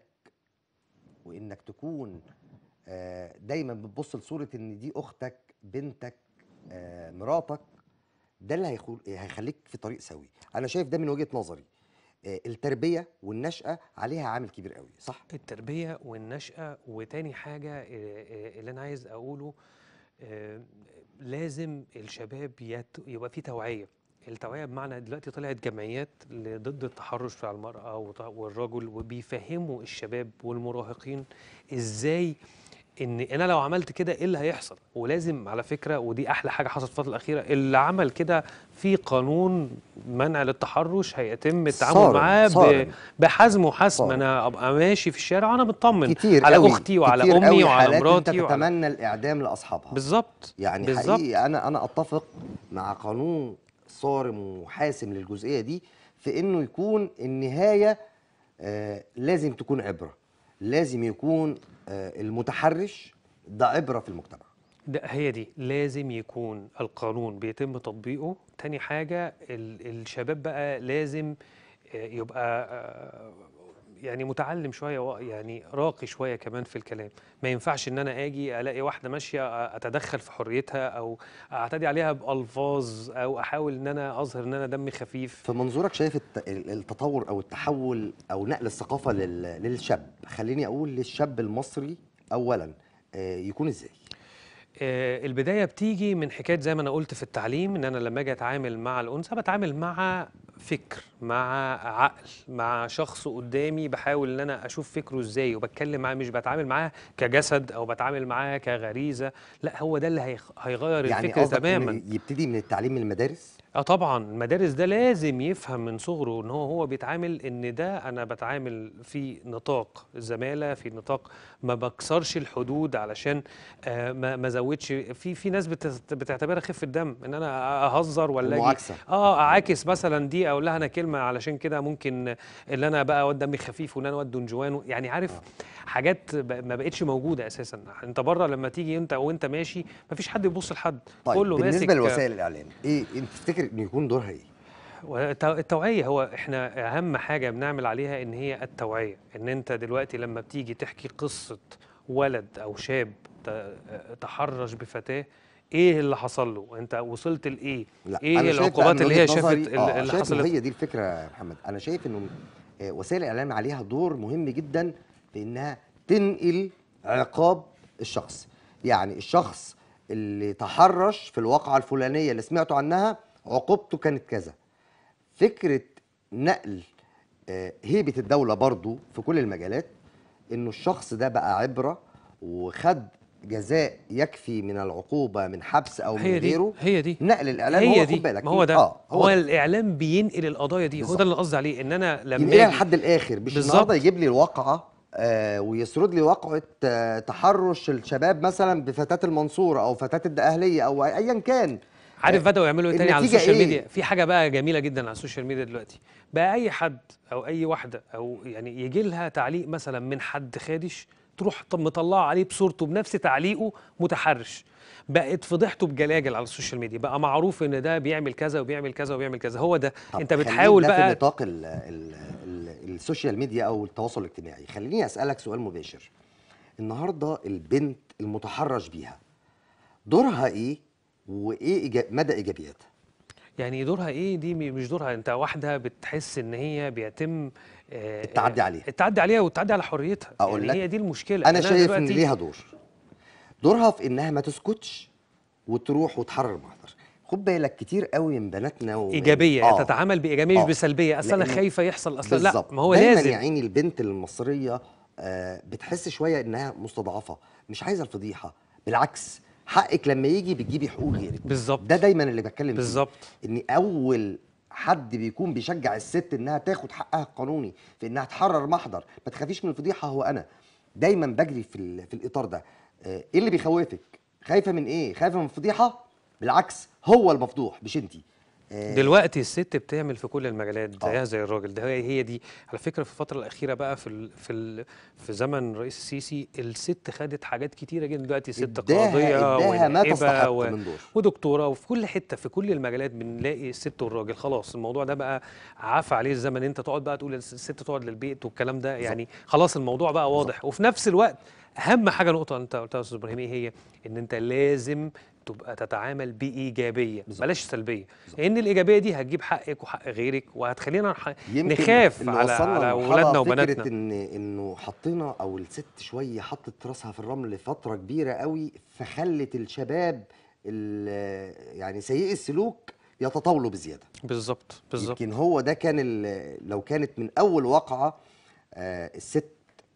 وانك تكون آه، دايما بتبص لصورة ان دي اختك بنتك آه، مراتك ده اللي هيخل- هيخليك في طريق سوي انا شايف ده من وجهة نظري آه، التربية والنشأة عليها عامل كبير قوي صح التربية والنشأة وتاني حاجة آه، آه، اللي أنا عايز أقوله آه، لازم الشباب يت- يبقى في توعية التوعية بمعنى دلوقتي طلعت جمعيات ل- ضد التحرش على المرأة وط- والرجل وبيفهموا الشباب والمراهقين ازاي ان انا لو عملت كده ايه اللي هيحصل ولازم على فكره ودي احلى حاجه حصلت في الفتره الاخيره اللي عمل كده في قانون منع للتحرش هيتم التعامل صارم- معاه ب- صارم. بحزم وحسم صارم. انا ابقى ماشي في الشارع وانا مطمن كتير على قوي اختي وعلى كتير امي قوي وعلى حالات مراتي انت وعلى تتمنى الاعدام لاصحابها بالظبط يعني بالظبط. حقيقي انا انا اتفق مع قانون صارم وحاسم للجزئيه دي في انه يكون النهايه آه لازم تكون عبره لازم يكون آه المتحرش ده عبره في المجتمع ده هي دي لازم يكون القانون بيتم تطبيقه تاني حاجة ال- الشباب بقى لازم آه، يبقى آه، يعني متعلم شوية و- يعني راقي شوية كمان في الكلام ما ينفعش ان انا اجي الاقي واحدة ماشية آه، اتدخل في حريتها او اعتدي عليها بألفاظ او احاول ان انا اظهر ان انا دمي خفيف في منظورك شايف الت- ال- التطور او التحول او نقل الثقافه لل- للشاب خليني اقول للشاب المصري اولا آه يكون ازاي آه، البدايه بتيجي من حكايه زي ما انا قلت في التعليم ان انا لما اجي اتعامل مع الانثى بتعامل مع فكر مع عقل مع شخص قدامي بحاول ان انا اشوف فكره ازاي وبتكلم معاه مش بتعامل معاه كجسد او بتعامل معاه كغريزه لا هو ده اللي هيخ- هيغير يعني الفكر قصدك إن تماما يبتدي من التعليم من المدارس اه طبعا المدارس ده لازم يفهم من صغره ان هو هو بيتعامل ان ده انا بتعامل في نطاق زماله في نطاق ما بكسرش الحدود علشان آه ما ما ازودش في في ناس بت- بتعتبرها خفه دم ان انا اهزر ولا اجي المعاكسة. اه اعاكس مثلا دي اقول لها انا كلمه علشان كده ممكن اللي انا بقى واد دمي خفيف وان انا واد دونجوان يعني عارف حاجات ب- ما بقتش موجوده اساسا انت بره لما تيجي انت وانت ماشي ما فيش حد يبص لحد طيب كله بالنسبه ماسك لوسائل الاعلام ايه انت تفتكر انه يكون دورها ايه والتو- التوعية هو احنا أهم حاجة بنعمل عليها إن هي التوعية، إن أنت دلوقتي لما بتيجي تحكي قصة ولد أو شاب ت- تحرش بفتاة إيه اللي حصل له؟ أنت وصلت لإيه؟ لا إيه أنا شايف بقى العقوبات من اللي هي وجهة شافت نظري- اللي, آه اللي شايف إنه حصلت؟ هي دي الفكره يا محمد انا شايف انه آه، وسائل الاعلام عليها دور مهم جدا في انها تنقل عقاب الشخص يعني الشخص اللي تحرش في الواقعة الفلانية اللي سمعتوا عنها عقوبته كانت كذا فكرة نقل آه، هيبة الدولة برضو في كل المجالات انه الشخص ده بقى عبرة وخد جزاء يكفي من العقوبة من حبس او من هي دي غيره هي دي نقل الاعلام هي هو دي خد بالك ما هو ده اه هو, هو ده. الاعلام بينقل القضايا دي هو بالظبط. ده اللي قصدي عليه ان انا لما ينقلها أجي- لحد الاخر مش بالظبط. النهارده يجيب لي الواقعه آه ويسرد لي واقعه آه تحرش الشباب مثلا بفتاه المنصوره او فتاه الدقهليه او ايا كان عارف آه، بدأوا يعملوا ايه تاني على النتيجة السوشيال إيه؟ ميديا في حاجة بقى جميلة جدا على السوشيال ميديا دلوقتي بقى أي حد أو أي واحدة أو يعني يجي لها تعليق مثلا من حد خادش تروح طب مطلعه عليه بصورته بنفس تعليقه متحرش بقت فضيحته بجلاجل على السوشيال ميديا بقى معروف ان ده بيعمل كذا وبيعمل كذا وبيعمل كذا هو ده طب انت خلينا بتحاول ده في بقى نطاق ال ال ال السوشيال ميديا او التواصل الاجتماعي خليني اسالك سؤال مباشر النهارده البنت المتحرش بيها دورها ايه وايه إيجا مدى ايجابياتها يعني دورها ايه دي م- مش دورها انت واحده بتحس ان هي بيتم آه، التعدي آه، عليها. التعدي عليها والتعدي على حريتها أقول يعني لك، هي دي المشكله انا شايف ان دلوقتي- ليها دور دورها في انها ما تسكتش وتروح وتحرر محضر خد بالك كتير قوي من بناتنا ومن ايجابيه آه. تتعامل بايجابيه آه. مش بسلبيه اصل انا لأنه- خايفه يحصل اصل لا بالظبط ما هو دايما لازم يا عيني البنت المصريه آه بتحس شويه انها مستضعفه مش عايزه الفضيحه بالعكس حقك لما يجي بتجيبي حقوق غيرك بالظبط ده دايما اللي بتكلم فيه بالظبط ان اول حد بيكون بيشجع الست انها تاخد حقها القانوني في انها تحرر محضر ما تخافيش من الفضيحه هو انا دايما بجري في ال- في الاطار ده آه، ايه اللي بيخوفك خايفه من ايه خايفه من الفضيحه بالعكس هو المفضوح مش انتي آه، دلوقتي الست بتعمل في كل المجالات آه. زيها زي الراجل ده هي هي دي على فكره في الفتره الاخيره بقى في ال في ال في زمن الرئيس السيسي الست خدت حاجات كتيره جدا دلوقتي ست اداها قاضيه اداها ما ونائبة تستحق و- من دور ودكتوره وفي كل حته في كل المجالات بنلاقي الست والراجل خلاص الموضوع ده بقى عفى عليه الزمن انت تقعد بقى تقول الس- الست تقعد للبيت والكلام ده يعني خلاص الموضوع بقى واضح وفي نفس الوقت اهم حاجه نقطه انت قلتها يا استاذ ابراهيم ايه هي ان انت لازم تبقى تتعامل بايجابيه بالظبط. بلاش سلبيه بالظبط. لان الايجابيه دي هتجيب حقك وحق غيرك وهتخلينا نح- يمكن نخاف اللي على وصلنا على لمرحلة اولادنا فكرة وبناتنا ان انه حطينا او الست شويه حطت راسها في الرمل لفتره كبيره قوي فخلت الشباب ال- يعني سيئي السلوك يتطاولوا بزياده بالظبط بالظبط يمكن هو ده كان ال- لو كانت من اول واقعه آه، الست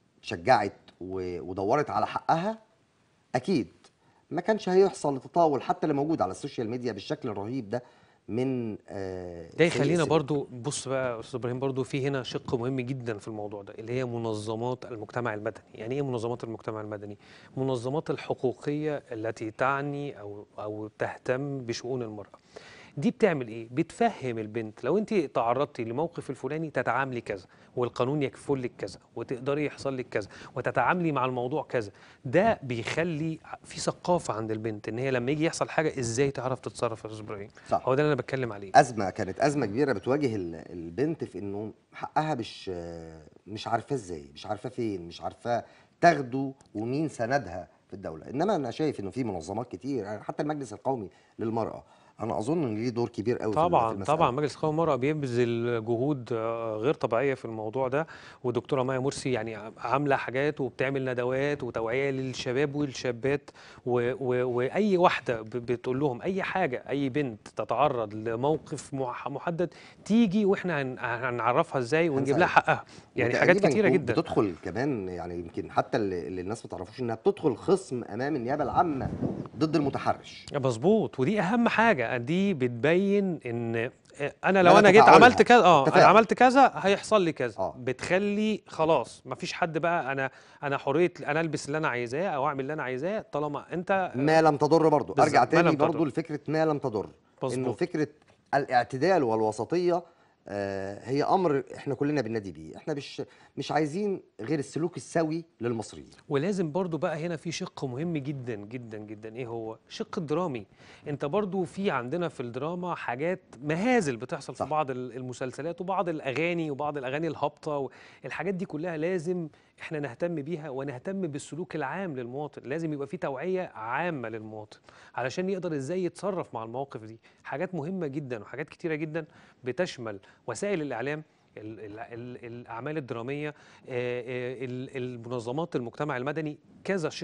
شجعت و- ودورت على حقها اكيد ما كانش هيحصل التطاول حتى اللي موجود على السوشيال ميديا بالشكل الرهيب ده من آه، ده سيء يخلينا السلوك. برضو بص بقى يا استاذ ابراهيم برضو في هنا شق مهم جدا في الموضوع ده اللي هي منظمات المجتمع المدني يعني ايه منظمات المجتمع المدني منظمات الحقوقيه التي تعني او او تهتم بشؤون المراه دي بتعمل ايه بتفهم البنت لو انت تعرضتي لموقف الفلاني تتعاملي كذا والقانون يكفل لك كذا وتقدري يحصل لك كذا وتتعاملي مع الموضوع كذا ده بيخلي في ثقافه عند البنت ان هي لما يجي يحصل حاجه ازاي تعرف تتصرف يا استاذ ابراهيم صح هو ده اللي انا بتكلم عليه ازمه كانت ازمه كبيره بتواجه ال- البنت في انه حقها مش مش عارفاه ازاي مش عارفاه فين مش عارفاه تاخده ومين سندها في الدوله انما انا شايف انه في منظمات كتير يعني حتى المجلس القومي للمراه انا اظن ان ليه دور كبير قوي في ال- في طبعا المسألة. طبعا مجلس قومي المرأة بيبذل جهود آه، غير طبيعية في الموضوع ده والدكتورة مايا مرسي يعني عاملة حاجات وبتعمل ندوات وتوعية للشباب والشابات و و وأي واحدة ب- بتقول لهم أي حاجة أي بنت تتعرض لموقف مح- محدد تيجي وإحنا هن- هنعرفها إزاي ونجيب لها هنساعدها. حقها يعني حاجات وتقريباً كتيرة كو- جدا بتدخل كمان يعني يمكن حتى اللي, اللي الناس ما تعرفوش انها بتدخل خصم امام النيابه العامه ضد المتحرش مظبوط ودي اهم حاجه دي بتبين ان انا مدى لو انا جيت تفاعلها. عملت كذا اه انا التفاعل. عملت كذا هيحصل لي كذا آه. بتخلي خلاص مفيش حد بقى انا انا حريه انا البس اللي انا عايزاه او اعمل اللي انا عايزاه طالما انت ما لم تضر برضه بالظبط، ارجع ما تاني لم تضر. برضه لفكره ما لم تضر انه مظبوط فكره الاعتدال والوسطيه آه، هي امر احنا كلنا بننادي بيه احنا مش مش عايزين غير السلوك السوي للمصريين ولازم برضو بقى هنا في شق مهم جدا جدا جدا ايه هو شق الدرامي انت برضو في عندنا في الدراما حاجات مهازل بتحصل في صح. بعض ال- المسلسلات وبعض الاغاني وبعض الاغاني الهابطه الحاجات دي كلها لازم احنا نهتم بيها ونهتم بالسلوك العام للمواطن لازم يبقى في توعيه عامه للمواطن علشان يقدر ازاي يتصرف مع المواقف دي حاجات مهمه جدا وحاجات كتيره جدا بتشمل وسائل الاعلام ال- ال- ال- الاعمال الدراميه آه، آه، ال- المنظمات المجتمع المدني كذا شق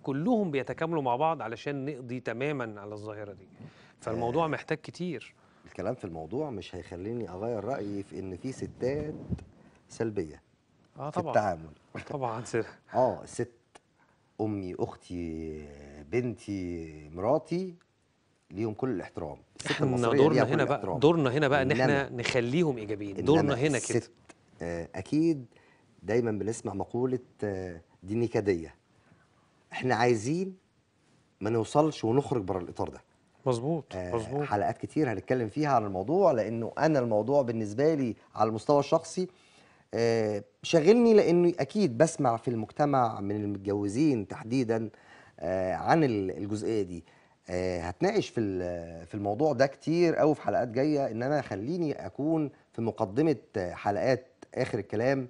كلهم بيتكاملوا مع بعض علشان نقضي تماما على الظاهره دي فالموضوع محتاج كتير الكلام في الموضوع مش هيخليني اغير رايي في ان في ستات سلبيه اه في طبعا التعامل طبعا سر. اه الست امي اختي بنتي مراتي ليهم كل الاحترام الست احنا المصرية دورنا ليها كل هنا بقى الاحترام. دورنا هنا بقى ان إنما- احنا نخليهم ايجابيين إنما دورنا هنا كده الست آه، اكيد دايما بنسمع مقوله آه، دي نكديه احنا عايزين ما نوصلش ونخرج بره الاطار ده مظبوط آه، مظبوط حلقات كتير هنتكلم فيها عن الموضوع لانه انا الموضوع بالنسبه لي على المستوى الشخصي آه، شاغلني لاني اكيد بسمع في المجتمع من المتجوزين تحديدا آه، عن ال- الجزئيه دي آه، هتناقش في ال- في الموضوع ده كتير قوي في حلقات جايه انما خليني اكون في مقدمه آه، حلقات اخر الكلام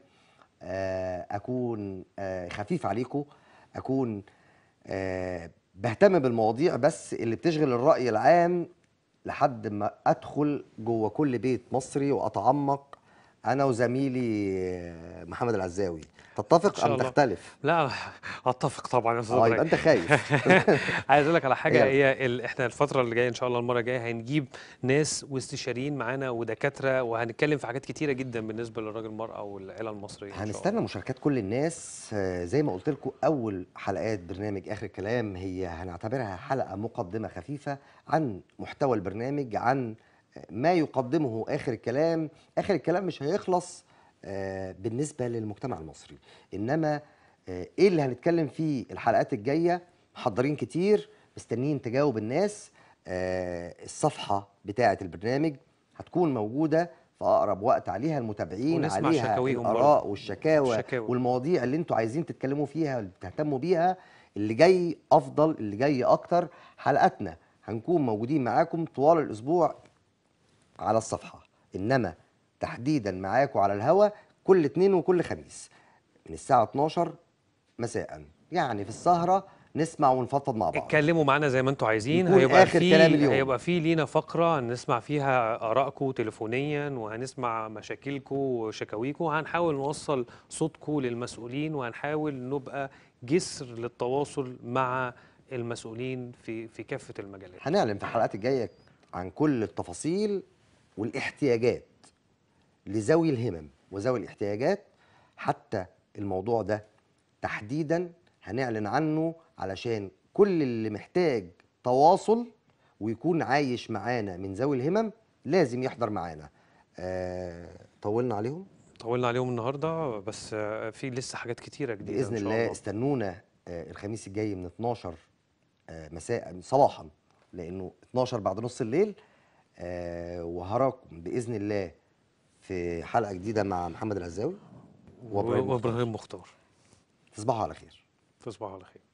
آه، اكون آه، خفيف عليكم اكون آه، بهتم بالمواضيع بس اللي بتشغل الرأي العام لحد ما ادخل جوه كل بيت مصري واتعمق انا وزميلي آه، محمد العزاوي إن تتفق شاء ام الله. تختلف لا اتفق طبعا يا استاذ اه يبقى ابراهيم انت خايف عايز اقول لك على حاجه يلا. هي ال... احنا الفتره اللي جايه ان شاء الله المره الجايه هنجيب ناس واستشاريين معانا ودكاتره وهنتكلم في حاجات كتيره جدا بالنسبه للراجل المراه والعيله المصريه إن شاء هنستنى الله. مشاركات كل الناس آه، زي ما قلت لكم اول حلقات برنامج اخر الكلام هي هنعتبرها حلقه مقدمه خفيفه عن محتوى البرنامج عن آه، ما يقدمه اخر الكلام اخر الكلام مش هيخلص آه، بالنسبه للمجتمع المصري انما آه، ايه اللي هنتكلم فيه الحلقات الجايه محضرين كتير مستنيين تجاوب الناس آه، الصفحه بتاعه البرنامج هتكون موجوده في اقرب وقت عليها المتابعين ونسمع عليها شكاويهم برضه. الاراء والشكاوى الشكاوى. والمواضيع اللي انتوا عايزين تتكلموا فيها اللي بتهتموا بيها اللي جاي افضل اللي جاي اكتر حلقاتنا هنكون موجودين معاكم طوال الاسبوع على الصفحه انما تحديدا معاكم على الهوا كل اثنين وكل خميس من الساعه 12 مساء يعني في السهره نسمع ونفضفض مع بعض اتكلموا معانا زي ما انتوا عايزين يكون هيبقى آخر في كلام اليوم. هيبقى في لينا فقره نسمع فيها ارائكم تليفونيا وهنسمع مشاكلكم وشكاويكم وهنحاول نوصل صوتكم للمسؤولين وهنحاول نبقى جسر للتواصل مع المسؤولين في في كافه المجالات هنعلن في الحلقات الجايه عن كل التفاصيل والاحتياجات لذوي الهمم وذوي الاحتياجات حتى الموضوع ده تحديدا هنعلن عنه علشان كل اللي محتاج تواصل ويكون عايش معانا من ذوي الهمم لازم يحضر معانا آه طولنا عليهم طولنا عليهم النهارده بس آه، في لسه حاجات كتيره جديده باذن ان شاء الله الله استنونا آه، الخميس الجاي من 12 آه، مساء صباحا لانه 12 بعد نص الليل آه، وهراكم باذن الله في حلقه جديده مع محمد العزاوي وابراهيم مختار. وابراهيم مختار تصبحوا على خير تصبحوا على خير